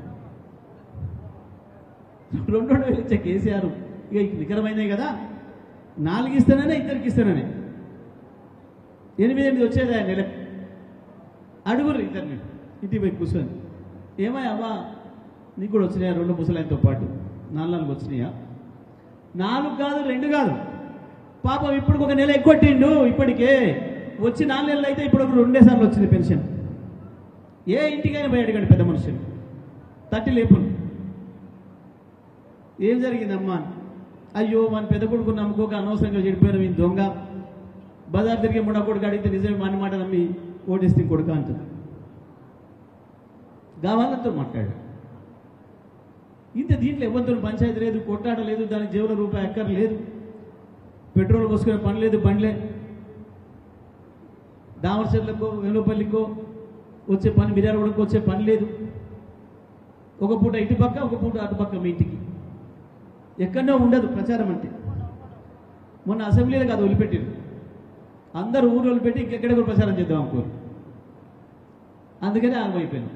రెండు రెండు వేలు ఇచ్చే కేసీఆర్ ఇక నికరమైనవి కదా నాలుగు ఇస్తాననే ఇద్దరికి ఇస్తాననే ఎనిమిది ఎనిమిది వచ్చేది ఆయన నెల అడుగురు ఇద్దరిని ఇంటికి పోయి కూర్చొని ఏమై అవ్వా నీకు కూడా వచ్చినాయా రెండు ముసలాయనతో పాటు నాలుగు నాలుగు వచ్చినాయా నాలుగు కాదు రెండు కాదు పాపం ఇప్పుడు ఒక నెల ఎక్కువట్టిండు ఇప్పటికే వచ్చి నాలుగు నెలలు అయితే ఇప్పుడు ఒక రెండే సార్లు వచ్చింది పెన్షన్ ఏ ఇంటికైనా పోయి అడిగాడు పెద్ద మనుషులు తట్టి లేపును ఏం జరిగిందమ్మా అయ్యో మన పెద్ద కొడుకు నమ్ముకోక అనవసరంగా చెడిపోయిన ఈ దొంగ బజార్ తిరిగి ముడ కొడుకు అడిగితే నిజమే మన మాట నమ్మి ఓటేస్తే కొడుకు అంటుంది గావాలతో మాట్లాడాడు ఇంత దీంట్లో ఎవరితో పంచాయతీ లేదు కొట్టాడ లేదు దానికి జేబుల రూపాయి ఎక్కర్ లేదు పెట్రోల్ పోసుకునే పని లేదు బండ్లే దామరచెర్లకో వేలుపల్లికో వచ్చే పని మిర్యాలగూడకు వచ్చే పని లేదు ఒక పూట ఇటు పక్క ఒక పూట అటు పక్క మీ ఇంటికి ఎక్కడో ఉండదు ప్రచారం అంటే మొన్న అసెంబ్లీలో కాదు వదిలిపెట్టారు అందరూ ఊరు వదిలిపెట్టి ఇంకెక్కడ కూడా ప్రచారం చేద్దాం అనుకోరు అందుకనే ఆగమైపోయాను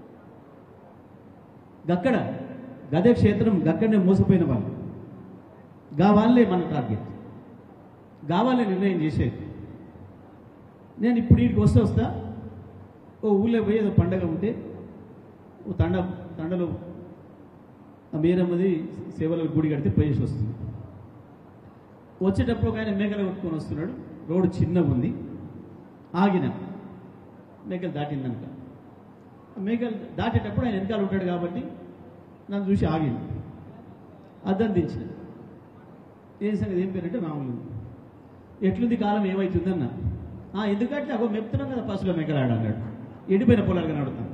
గక్కడ గదే క్షేత్రం గక్కడనే మోసపోయిన వాళ్ళు గా వాళ్ళే మన టార్గెట్ కావాలే నిర్ణయం చేసేది నేను ఇప్పుడు వీడికి వస్తే వస్తా ఓ ఊళ్ళో పోయి ఏదో పండగ ఉంటే ఓ తండ తండలో ఆ మీరమ్మది సేవల గుడి కడితే పోయేసి వస్తుంది వచ్చేటప్పుడు ఒక ఆయన మేకలు కొట్టుకొని వస్తున్నాడు రోడ్డు చిన్నగా ఉంది ఆగిన మేకలు దాటిందనుక మేకలు దాటేటప్పుడు ఆయన వెనకాల ఉంటాడు కాబట్టి నన్ను చూసి ఆగింది అద్దం దించిన ఏం సంగతి ఏం పేరంటే మామూలు ఎట్లుంది కాలం ఏమవుతుందన్న "ఆ, ఎందుకంటే అగో మెప్తున్నాం కదా పసులో మెక్కలాడు అన్నాడు ఎండిపోయిన పొలాలుగా నడుతాను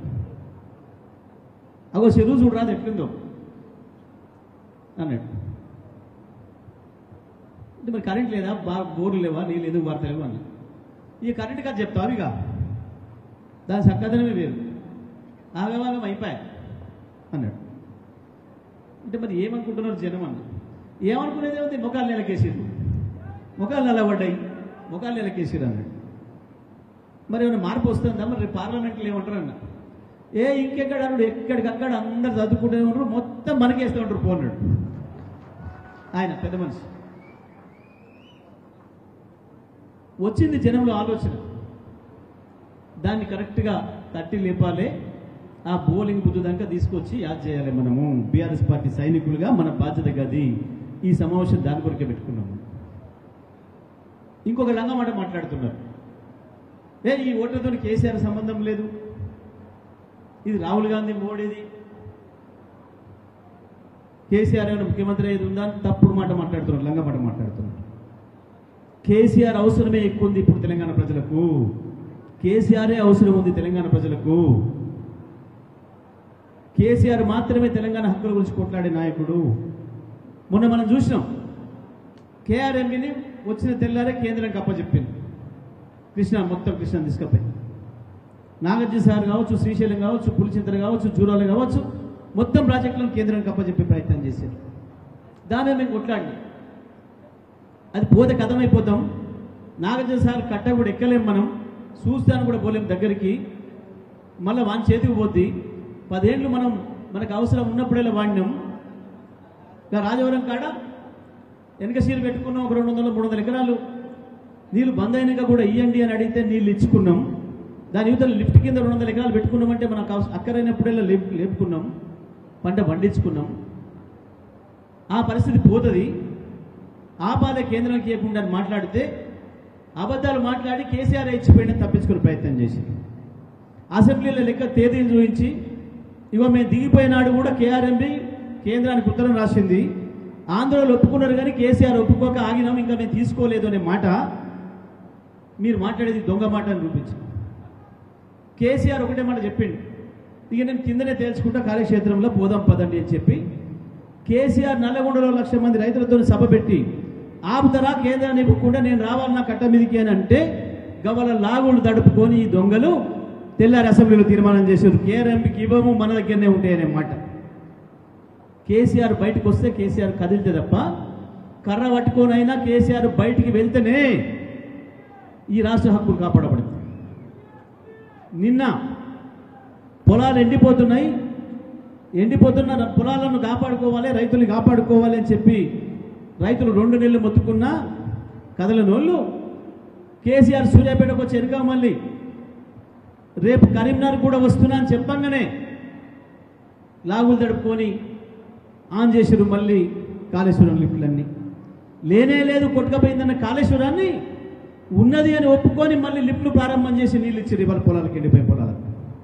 అగో చెరువు చూడరాదు ఎట్లుందో అన్నాడు అంటే మరి కరెంట్ లేదా బా బోర్లు లేవా నీళ్ళు ఎందుకు వాడతలేవు అన్న ఈ కరెంట్ కాదు చెప్తావు ఇక దాని సక్కదనమే వేరు ఆగవాగం అయిపోయా అన్నాడు అంటే మరి ఏమనుకుంటున్నారు జనం అన్న ఏమనుకునేది ఏముంది ముఖాలు నెలకేసింది ముఖాలు నిలబడ్డాయి ముఖాలు ఎలా కేసీఆర్ అన్నాడు మరి ఏమైనా మార్పు వస్తుందా మరి రేపు పార్లమెంట్లో ఏమంటారు అన్న ఏ ఇంకెక్కడ అన్నాడు ఎక్కడికక్కడ అందరు చదువుకుంటూనే ఉంటారు మొత్తం మనకేస్తూ ఉంటారు పోన్నాడు ఆయన పెద్ద మనిషి వచ్చింది జనంలో ఆలోచన దాన్ని కరెక్ట్గా తట్టి లేపాలి ఆ బౌలింగ్ బుద్ధి దాకా తీసుకొచ్చి యాద్ చేయాలి మనము బీఆర్ఎస్ పార్టీ సైనికులుగా మన బాధ్యత గది ఈ సమావేశం దాని కొరకే పెట్టుకున్నాము ఇంకొక లంగా మాట మాట్లాడుతున్నారు ఏ ఈ ఓట్లతో కేసీఆర్ సంబంధం లేదు ఇది రాహుల్ గాంధీ మోడీది కేసీఆర్ ఏమైనా ముఖ్యమంత్రి అయ్యేది ఉందా అని తప్పుడు మాట మాట్లాడుతున్నారు లంగా మాట మాట్లాడుతున్నారు కేసీఆర్ అవసరమే ఎక్కువ ఉంది ఇప్పుడు తెలంగాణ ప్రజలకు కేసీఆరే అవసరం ఉంది తెలంగాణ ప్రజలకు కేసీఆర్ మాత్రమే తెలంగాణ హక్కుల గురించి కొట్లాడే నాయకుడు మొన్న మనం చూసినాం కేఆర్ఎంని వచ్చిన తెల్లారే కేంద్రానికి అప్పచెప్పింది కృష్ణ మొత్తం కృష్ణ తీసుకపోయి నాగార్జున సార్ కావచ్చు శ్రీశైలం కావచ్చు పులిచింతలు కావచ్చు జూరాలు కావచ్చు మొత్తం ప్రాజెక్టులను కేంద్రానికి అప్పచెప్పే ప్రయత్నం చేశారు దాని మేము కొట్లాడినాం అది పోతే కథమైపోతాం నాగార్జున సార్ కట్ట కూడా ఎక్కలేం మనం చూస్తాను కూడా పోలేం దగ్గరికి మళ్ళీ వాని చేతికి పోద్ది పదేళ్ళు మనం మనకు అవసరం ఉన్నప్పుడేలా వాడినాం ఇంకా రాజవరం కాడ వెనక సీలు పెట్టుకున్నాం ఒక రెండు వందల మూడు వందల ఎకరాలు నీళ్ళు బంద్ అయినాక కూడా ఇవ్వండి అని అడిగితే నీళ్ళు ఇచ్చుకున్నాం దాని యువతల లిఫ్ట్ కింద రెండు వందల ఎకరాలు పెట్టుకున్నామంటే మనకు అవస- అక్కరైనప్పుడేలా లేపు లేపుకున్నాం పంట పండించుకున్నాం ఆ పరిస్థితి పోతుంది ఆపాదే కేంద్రానికి ఇవ్వకుండా అని మాట్లాడితే అబద్ధాలు మాట్లాడి కేసీఆర్ ఇచ్చిపోయిన తప్పించుకునే ప్రయత్నం చేసింది అసెంబ్లీలో లెక్క తేదీలు చూపించి ఇగో మేము దిగిపోయినాడు కూడా కేఆర్ఎంబి కేంద్రానికి ఉత్తరం రాసింది ఆంధ్రలో ఒప్పుకున్నారు కానీ కేసీఆర్ ఒప్పుకోక ఆగినాం ఇంకా మేము తీసుకోలేదు అనే మాట మీరు మాట్లాడేది దొంగ మాట అని చూపించి కేసీఆర్ ఒకటే మాట చెప్పిండు ఇక నేను కిందనే తేల్చుకుంటా కార్యక్షేత్రంలో పోదాం పదండి అని చెప్పి కేసీఆర్ నల్లగొండలో లక్ష మంది రైతులతో సభ పెట్టి ఆపుతరా కేంద్రాన్ని ఇవ్వకుండా నేను రావాలన్నా కట్ట మీదికి అని అంటే గవల లాగులు దడుపుకొని ఈ దొంగలు తెల్లారి అసెంబ్లీలో తీర్మానం చేశారు కేఆర్ఎంపీకి ఇవ్వము మన దగ్గరనే ఉంటాయనే మాట కేసీఆర్ బయటకు వస్తే కేసీఆర్ కదిలితే తప్ప కర్ర పట్టుకోనైనా కేసీఆర్ బయటికి వెళ్తేనే ఈ రాష్ట్ర హక్కులు కాపాడబడుతుంది నిన్న పొలాలు ఎండిపోతున్నాయి ఎండిపోతున్న పొలాలను కాపాడుకోవాలి రైతుల్ని కాపాడుకోవాలి అని చెప్పి రైతులు రెండు నెలలు మొత్తుకున్నా కదలనోళ్ళు కేసీఆర్ సూర్యాపేటకు వచ్చి ఎనక మళ్ళీ రేపు కరీంనగర్ కూడా వస్తున్నా అని చెప్పంగానే లాగులు తడుపుకొని ఆన్ చేసారు మళ్ళీ కాళేశ్వరం లిఫ్ట్లన్నీ లేనే లేదు కొట్టుకపోయిందన్న కాళేశ్వరాన్ని ఉన్నది అని ఒప్పుకొని మళ్ళీ లిఫ్ట్లు ప్రారంభం చేసి నీళ్ళు ఇచ్చారు ఇవాళ పొలాలకు ఎండిపోయే పొలాలకు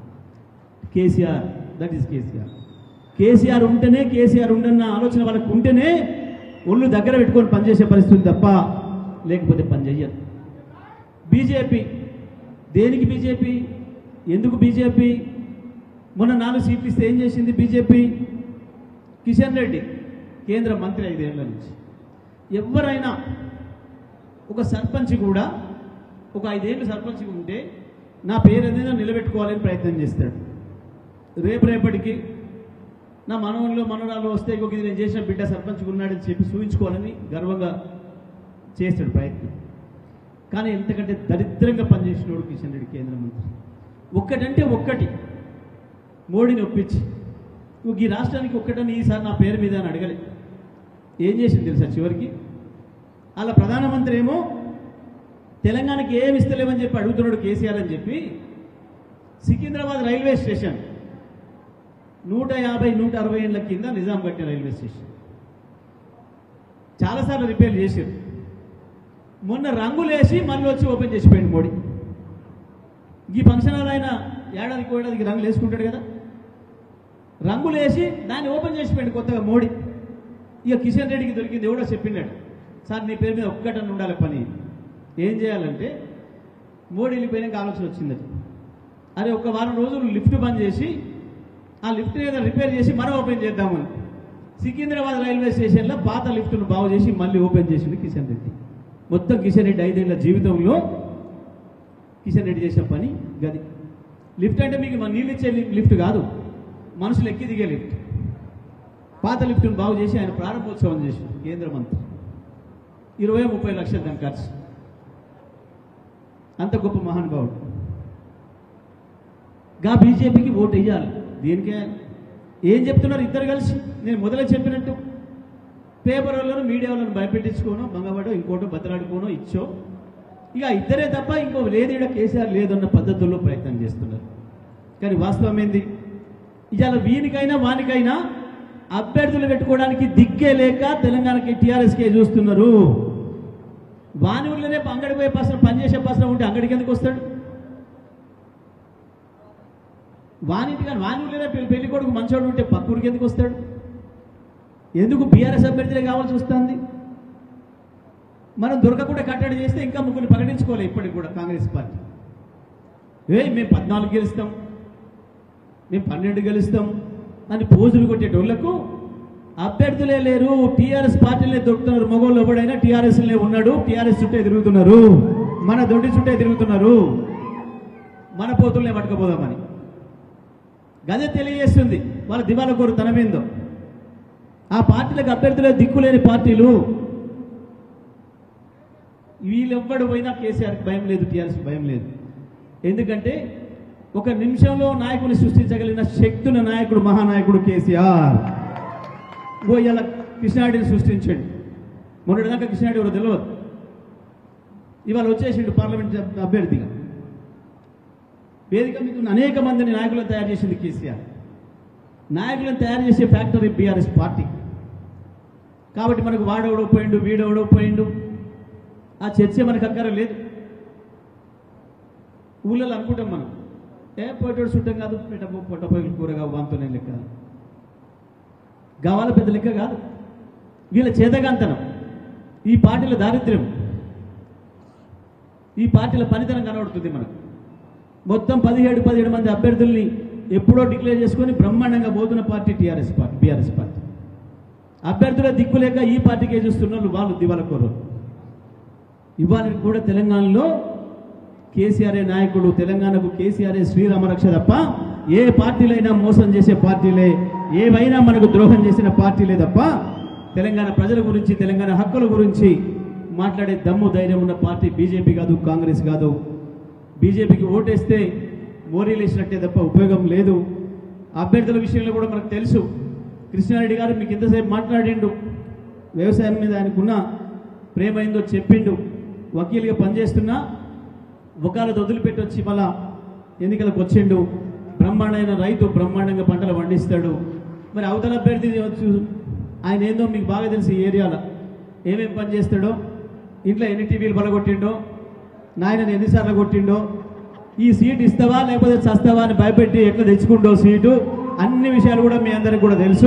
కేసీఆర్ దట్ ఈస్ కేసీఆర్ కేసీఆర్ ఉంటేనే కేసీఆర్ ఉండన్న ఆలోచన వాళ్ళకు ఉంటేనే ఒళ్ళు దగ్గర పెట్టుకొని పనిచేసే పరిస్థితి తప్ప లేకపోతే పని చెయ్యరు బీజేపీ దేనికి బీజేపీ ఎందుకు బీజేపీ మొన్న నాలుగు సీట్లు ఇస్తే ఏం చేసింది బీజేపీ కిషన్ రెడ్డి కేంద్ర మంత్రి ఐదేళ్ల నుంచి ఎవరైనా ఒక సర్పంచ్ కూడా ఒక ఐదేళ్ళు సర్పంచ్ ఉంటే నా పేరు ఏదైనా నిలబెట్టుకోవాలని ప్రయత్నం చేస్తాడు రేపు రేపటికి నా మనవల్లో మనవరాలు వస్తే ఇంకొక ఇది నేను చేసిన బిడ్డ సర్పంచ్ ఉన్నాడని చెప్పి చూపించుకోవాలని గర్వంగా చేస్తాడు ప్రయత్నం కానీ ఎంతకంటే దరిద్రంగా పనిచేసినోడు కిషన్ రెడ్డి కేంద్ర మంత్రి ఒక్కటంటే ఒక్కటి మోడీని ఒప్పించి నువ్వు ఈ రాష్ట్రానికి ఒక్కటని ఈసారి నా పేరు మీద అని అడగలే ఏం చేసింది తెలుసా చివరికి అలా ప్రధానమంత్రి ఏమో తెలంగాణకి ఏమి ఇస్తలేమని చెప్పి అడుగుతున్నాడు కేసీఆర్ అని చెప్పి సికింద్రాబాద్ రైల్వే స్టేషన్ నూట యాభై నూట అరవై ఏళ్ళ కింద నిజాం కట్టిన రైల్వే స్టేషన్ చాలాసార్లు రిపేర్ చేశారు మొన్న రంగులేసి మళ్ళీ వచ్చి ఓపెన్ చేసిపోయింది మోడీ ఈ ఫంక్షన్ హాల్ ఆయన ఏడాదికి ఏడాదికి రంగులు వేసుకుంటాడు కదా రంగులు వేసి దాన్ని ఓపెన్ చేసిపోయింది కొత్తగా మోడీ ఇక కిషన్ రెడ్డికి దొరికింది ఎవడో చెప్పినాడు సార్ నీ పేరు మీద ఒక్కటని ఉండాలి పని ఏం చేయాలంటే మోడీ వెళ్ళిపోయినాక ఆలోచన వచ్చింది అది. అరే ఒక వారం రోజులు లిఫ్ట్ బంద్ చేసి ఆ లిఫ్ట్ ఏదో రిపేర్ చేసి మరో ఓపెన్ చేద్దామని సికింద్రాబాద్ రైల్వే స్టేషన్లో పాత లిఫ్ట్ను బాగు చేసి మళ్ళీ ఓపెన్ చేసింది కిషన్ రెడ్డి మొత్తం కిషన్ రెడ్డి ఐదేళ్ల జీవితంలో కిషన్ రెడ్డి చేసిన పని గది లిఫ్ట్ అంటే మీకు మన నీళ్ళు ఇచ్చే లి- లిఫ్ట్ కాదు మనుషులు ఎక్కి దిగే లిఫ్ట్ పాత లిఫ్ట్ను బాగు చేసి ఆయన ప్రారంభోత్సవం చేసింది కేంద్ర మంత్రి ఇరవై ముప్పై లక్షలు దాని ఖర్చు అంత గొప్ప మహానుభావుడు గా బీజేపీకి ఓటు వేయాలి దీనికే ఏం చెప్తున్నారు ఇద్దరు కలిసి నేను మొదలే చెప్పినట్టు పేపర్ వాళ్ళను మీడియా వాళ్ళను భయపెట్టించుకోను బంగబడో ఇంకోటో బతలాడుకోనో ఇచ్చో ఇక ఇద్దరే తప్ప ఇంకో లేదు ఇక్కడ కేసీఆర్ లేదన్న పద్ధతుల్లో ప్రయత్నం చేస్తున్నారు కానీ వాస్తవం ఏంది ఇవాళ వీనికైనా వానికైనా అభ్యర్థులు పెట్టుకోవడానికి దిక్కే లేక తెలంగాణకి టీఆర్ఎస్కే చూస్తున్నారు వాని ఊళ్ళోనే అంగడికి పోయే పసరం పనిచేసే పసరం ఉంటే అంగడికి ఎందుకు వస్తాడు వానింటి కానీ వాని ఊళ్ళోనే పెళ్లి పెళ్లి కొడుకు మంచోడు ఉంటే పక్కూరికి ఎందుకు వస్తాడు ఎందుకు బీఆర్ఎస్ అభ్యర్థులే కావాల్సి వస్తుంది మనం దొరకకుండా కట్టడి చేస్తే ఇంకా ముగ్గురు ప్రకటించుకోలే ఇప్పటికి కూడా కాంగ్రెస్ పార్టీ ఏ మేము పద్నాలుగు గెలుస్తాం మేము పన్నెండు గెలుస్తాం అని పోజులు కొట్టేటోళ్లకు అభ్యర్థులే లేరు టీఆర్ఎస్ పార్టీలే దొరుకుతున్నారు మగోళ్ళు ఎవడైనా టీఆర్ఎస్లే ఉన్నాడు టీఆర్ఎస్ చుట్టే తిరుగుతున్నారు మన దొడ్డి చుట్టే తిరుగుతున్నారు మన పోతుల్నే పట్టుకపోదామని గదే తెలియజేస్తుంది వాళ్ళ దివాల కోరు తనమేందో ఆ పార్టీలకు అభ్యర్థులే దిక్కులేని పార్టీలు వీళ్ళెవ్వడు పోయినా కేసీఆర్ భయం లేదు టీఆర్ఎస్ భయం లేదు ఎందుకంటే ఒక నిమిషంలో నాయకుని సృష్టించగలిగిన శక్తుల నాయకుడు మహానాయకుడు కేసీఆర్ ఓ ఇలా కృష్ణారెడ్డిని సృష్టించండి మొన్నటిదాకా కృష్ణారెడ్డి ఎవరో తెలియదు ఇవాళ వచ్చేసిండు పార్లమెంట్ అభ్యర్థిగా వేదిక మీకు అనేక మందిని నాయకులను తయారు చేసింది కేసీఆర్ నాయకులను తయారు చేసే ఫ్యాక్టరీ బీఆర్ఎస్ పార్టీ కాబట్టి మనకు వాడెవడో పోయిండు వీడెవడో పోయిండు ఆ చర్చ మనకు అక్కర లేదు ఊళ్ళలో అనుకుంటాం మనం ఏ పోయేటోడు చుట్టం కాదు పెట్ట పొట్ట పొయ్యిలు కూరగా వాంతోనే లెక్క గవాల పెద్ద లెక్క కాదు వీళ్ళ చేతగాంతనం ఈ పార్టీల దారిద్ర్యం ఈ పార్టీల పనితనం కనబడుతుంది మనకు మొత్తం పదిహేడు పదిహేడు మంది అభ్యర్థుల్ని ఎప్పుడో డిక్లేర్ చేసుకొని బ్రహ్మాండంగా పోతున్న party TRS party BRS party అభ్యర్థుల దిక్కు లేక ఈ పార్టీకే చూస్తున్న వాళ్ళు వాళ్ళు దివాల కోరు ఇవాళ కూడా తెలంగాణలో కేసీఆర్ఏ నాయకుడు తెలంగాణకు కేసీఆర్ఏ శ్రీరామరక్ష తప్ప ఏ పార్టీలైనా మోసం చేసే పార్టీలే ఏవైనా మనకు ద్రోహం చేసిన పార్టీలే తప్ప తెలంగాణ ప్రజల గురించి తెలంగాణ హక్కుల గురించి మాట్లాడే దమ్ము ధైర్యం ఉన్న పార్టీ బీజేపీ కాదు కాంగ్రెస్ కాదు బీజేపీకి ఓటేస్తే మోరీలు వేసినట్టే తప్ప ఉపయోగం లేదు అభ్యర్థుల విషయంలో కూడా మనకు తెలుసు కృష్ణారెడ్డి గారు మీకు ఎంతసేపు మాట్లాడిండు వ్యవసాయం మీద ఆయనకున్న ప్రేమ ఏందో చెప్పిండు వకీలుగా పనిచేస్తున్నా ఒకళ్ళతో వదిలిపెట్టి వచ్చి మళ్ళా ఎన్నికలకు వచ్చిండు బ్రహ్మాండమైన రైతు బ్రహ్మాండంగా పంటలు పండిస్తాడు మరి అవతల అభ్యర్థి వచ్చు ఆయన ఏందో మీకు బాగా తెలిసి ఈ ఏరియాలో ఏమేం పని చేస్తాడో ఇంట్లో ఎన్ని టీవీలు బలగొట్టిండో నాయనని ఎన్నిసార్లు కొట్టిండో ఈ సీట్ ఇస్తావా లేకపోతే చస్తావా అని భయపెట్టి ఎట్లా తెచ్చుకుంటో సీటు అన్ని విషయాలు కూడా మీ అందరికి కూడా తెలుసు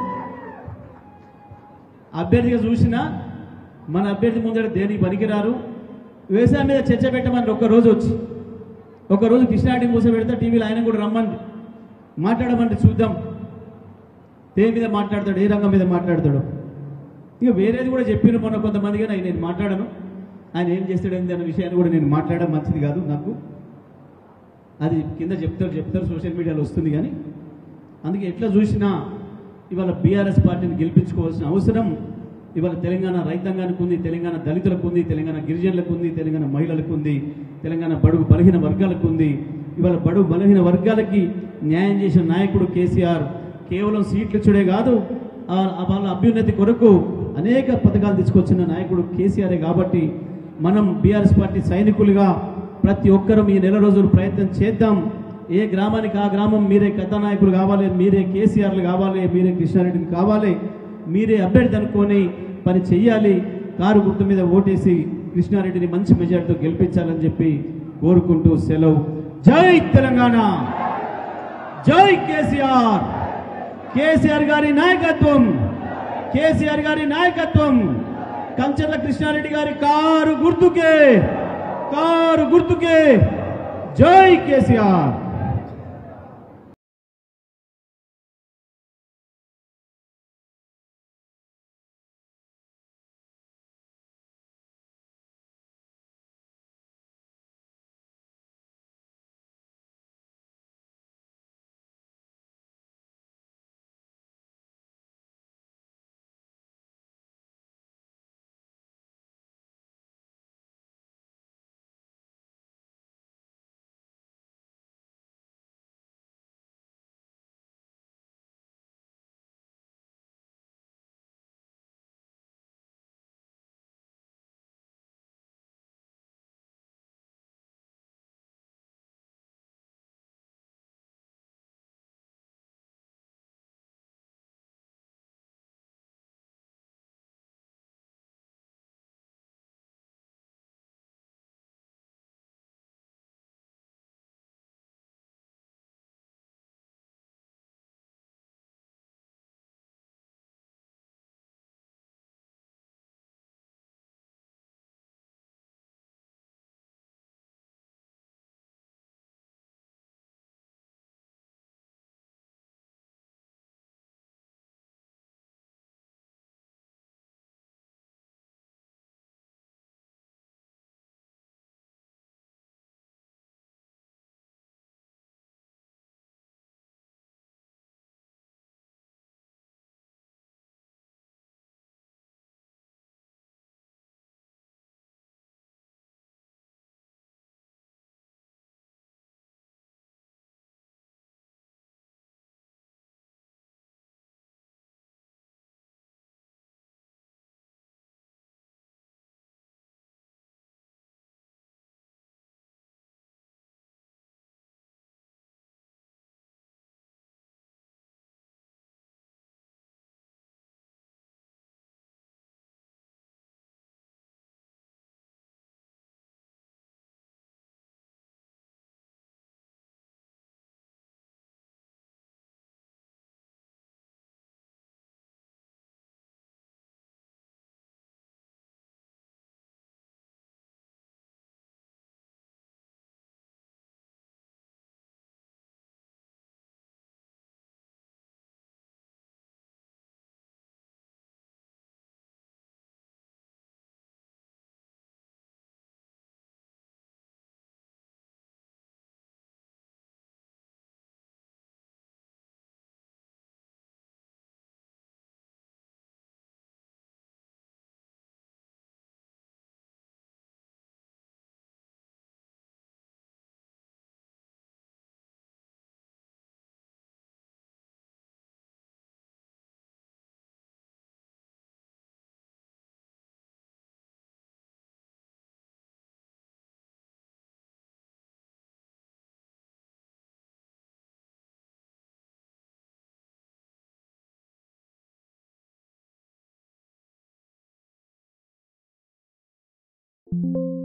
అభ్యర్థిగా చూసినా మన అభ్యర్థి ముందర దేనికి పనికిరారు వ్యవసాయం మీద చర్చ పెట్టమని ఒక్క రోజు వచ్చి ఒక రోజు కృష్ణారెడ్డిని కూర్చోబెడితే టీవీలో ఆయన కూడా రమ్మండి మాట్లాడమంటే చూద్దాం దేని మీద మాట్లాడతాడు ఏ రంగం మీద మాట్లాడతాడు ఇక వేరేది కూడా చెప్పిన మొన్న కొంతమంది కానీ నేను మాట్లాడను ఆయన ఏం చేస్తాడు ఏంది అన్న విషయాన్ని కూడా నేను మాట్లాడడం మంచిది కాదు నాకు అది కింద చెప్తారు చెప్తారు సోషల్ మీడియాలో వస్తుంది కానీ అందుకే ఎట్లా చూసినా ఇవాళ బీఆర్ఎస్ పార్టీని గెలిపించుకోవాల్సిన అవసరం ఇవాళ తెలంగాణ రైతాంగానికి ఉంది తెలంగాణ దళితులకు ఉంది తెలంగాణ గిరిజనులకు ఉంది తెలంగాణ మహిళలకు ఉంది తెలంగాణ బడుగు బలహీన వర్గాలకు ఉంది ఇవాళ బడుగు బలహీన వర్గాలకి న్యాయం చేసిన నాయకుడు కేసీఆర్ కేవలం సీట్లు ఇచ్చుడే కాదు ఆ- ఆ వాళ్ళ అభ్యున్నతి కొరకు అనేక పథకాలు తీసుకొచ్చిన నాయకుడు కేసీఆరే కాబట్టి మనం బీఆర్ఎస్ పార్టీ సైనికులుగా ప్రతి ఒక్కరం ఈ నెల రోజులు ప్రయత్నం చేద్దాం ఏ గ్రామానికి ఆ గ్రామం మీరే కథానాయకులు కావాలి మీరే కేసీఆర్లు కావాలి మీరే కృష్ణారెడ్డిని కావాలి మీరే అభ్యర్థి అనుకొని పని చెయ్యాలి కారు గుర్తు మీద ఓటేసి కృష్ణారెడ్డిని మంచి మెజార్టీతో గెలిపించాలని చెప్పి కోరుకుంటూ సెలవు జై తెలంగాణ జై కేసీఆర్ కేసీఆర్ గారి నాయకత్వం కేసీఆర్ గారి నాయకత్వం కంచర్ల కృష్ణారెడ్డి గారి కారు గుర్తుకే కారు గుర్తుకే జై కేసీఆర్ you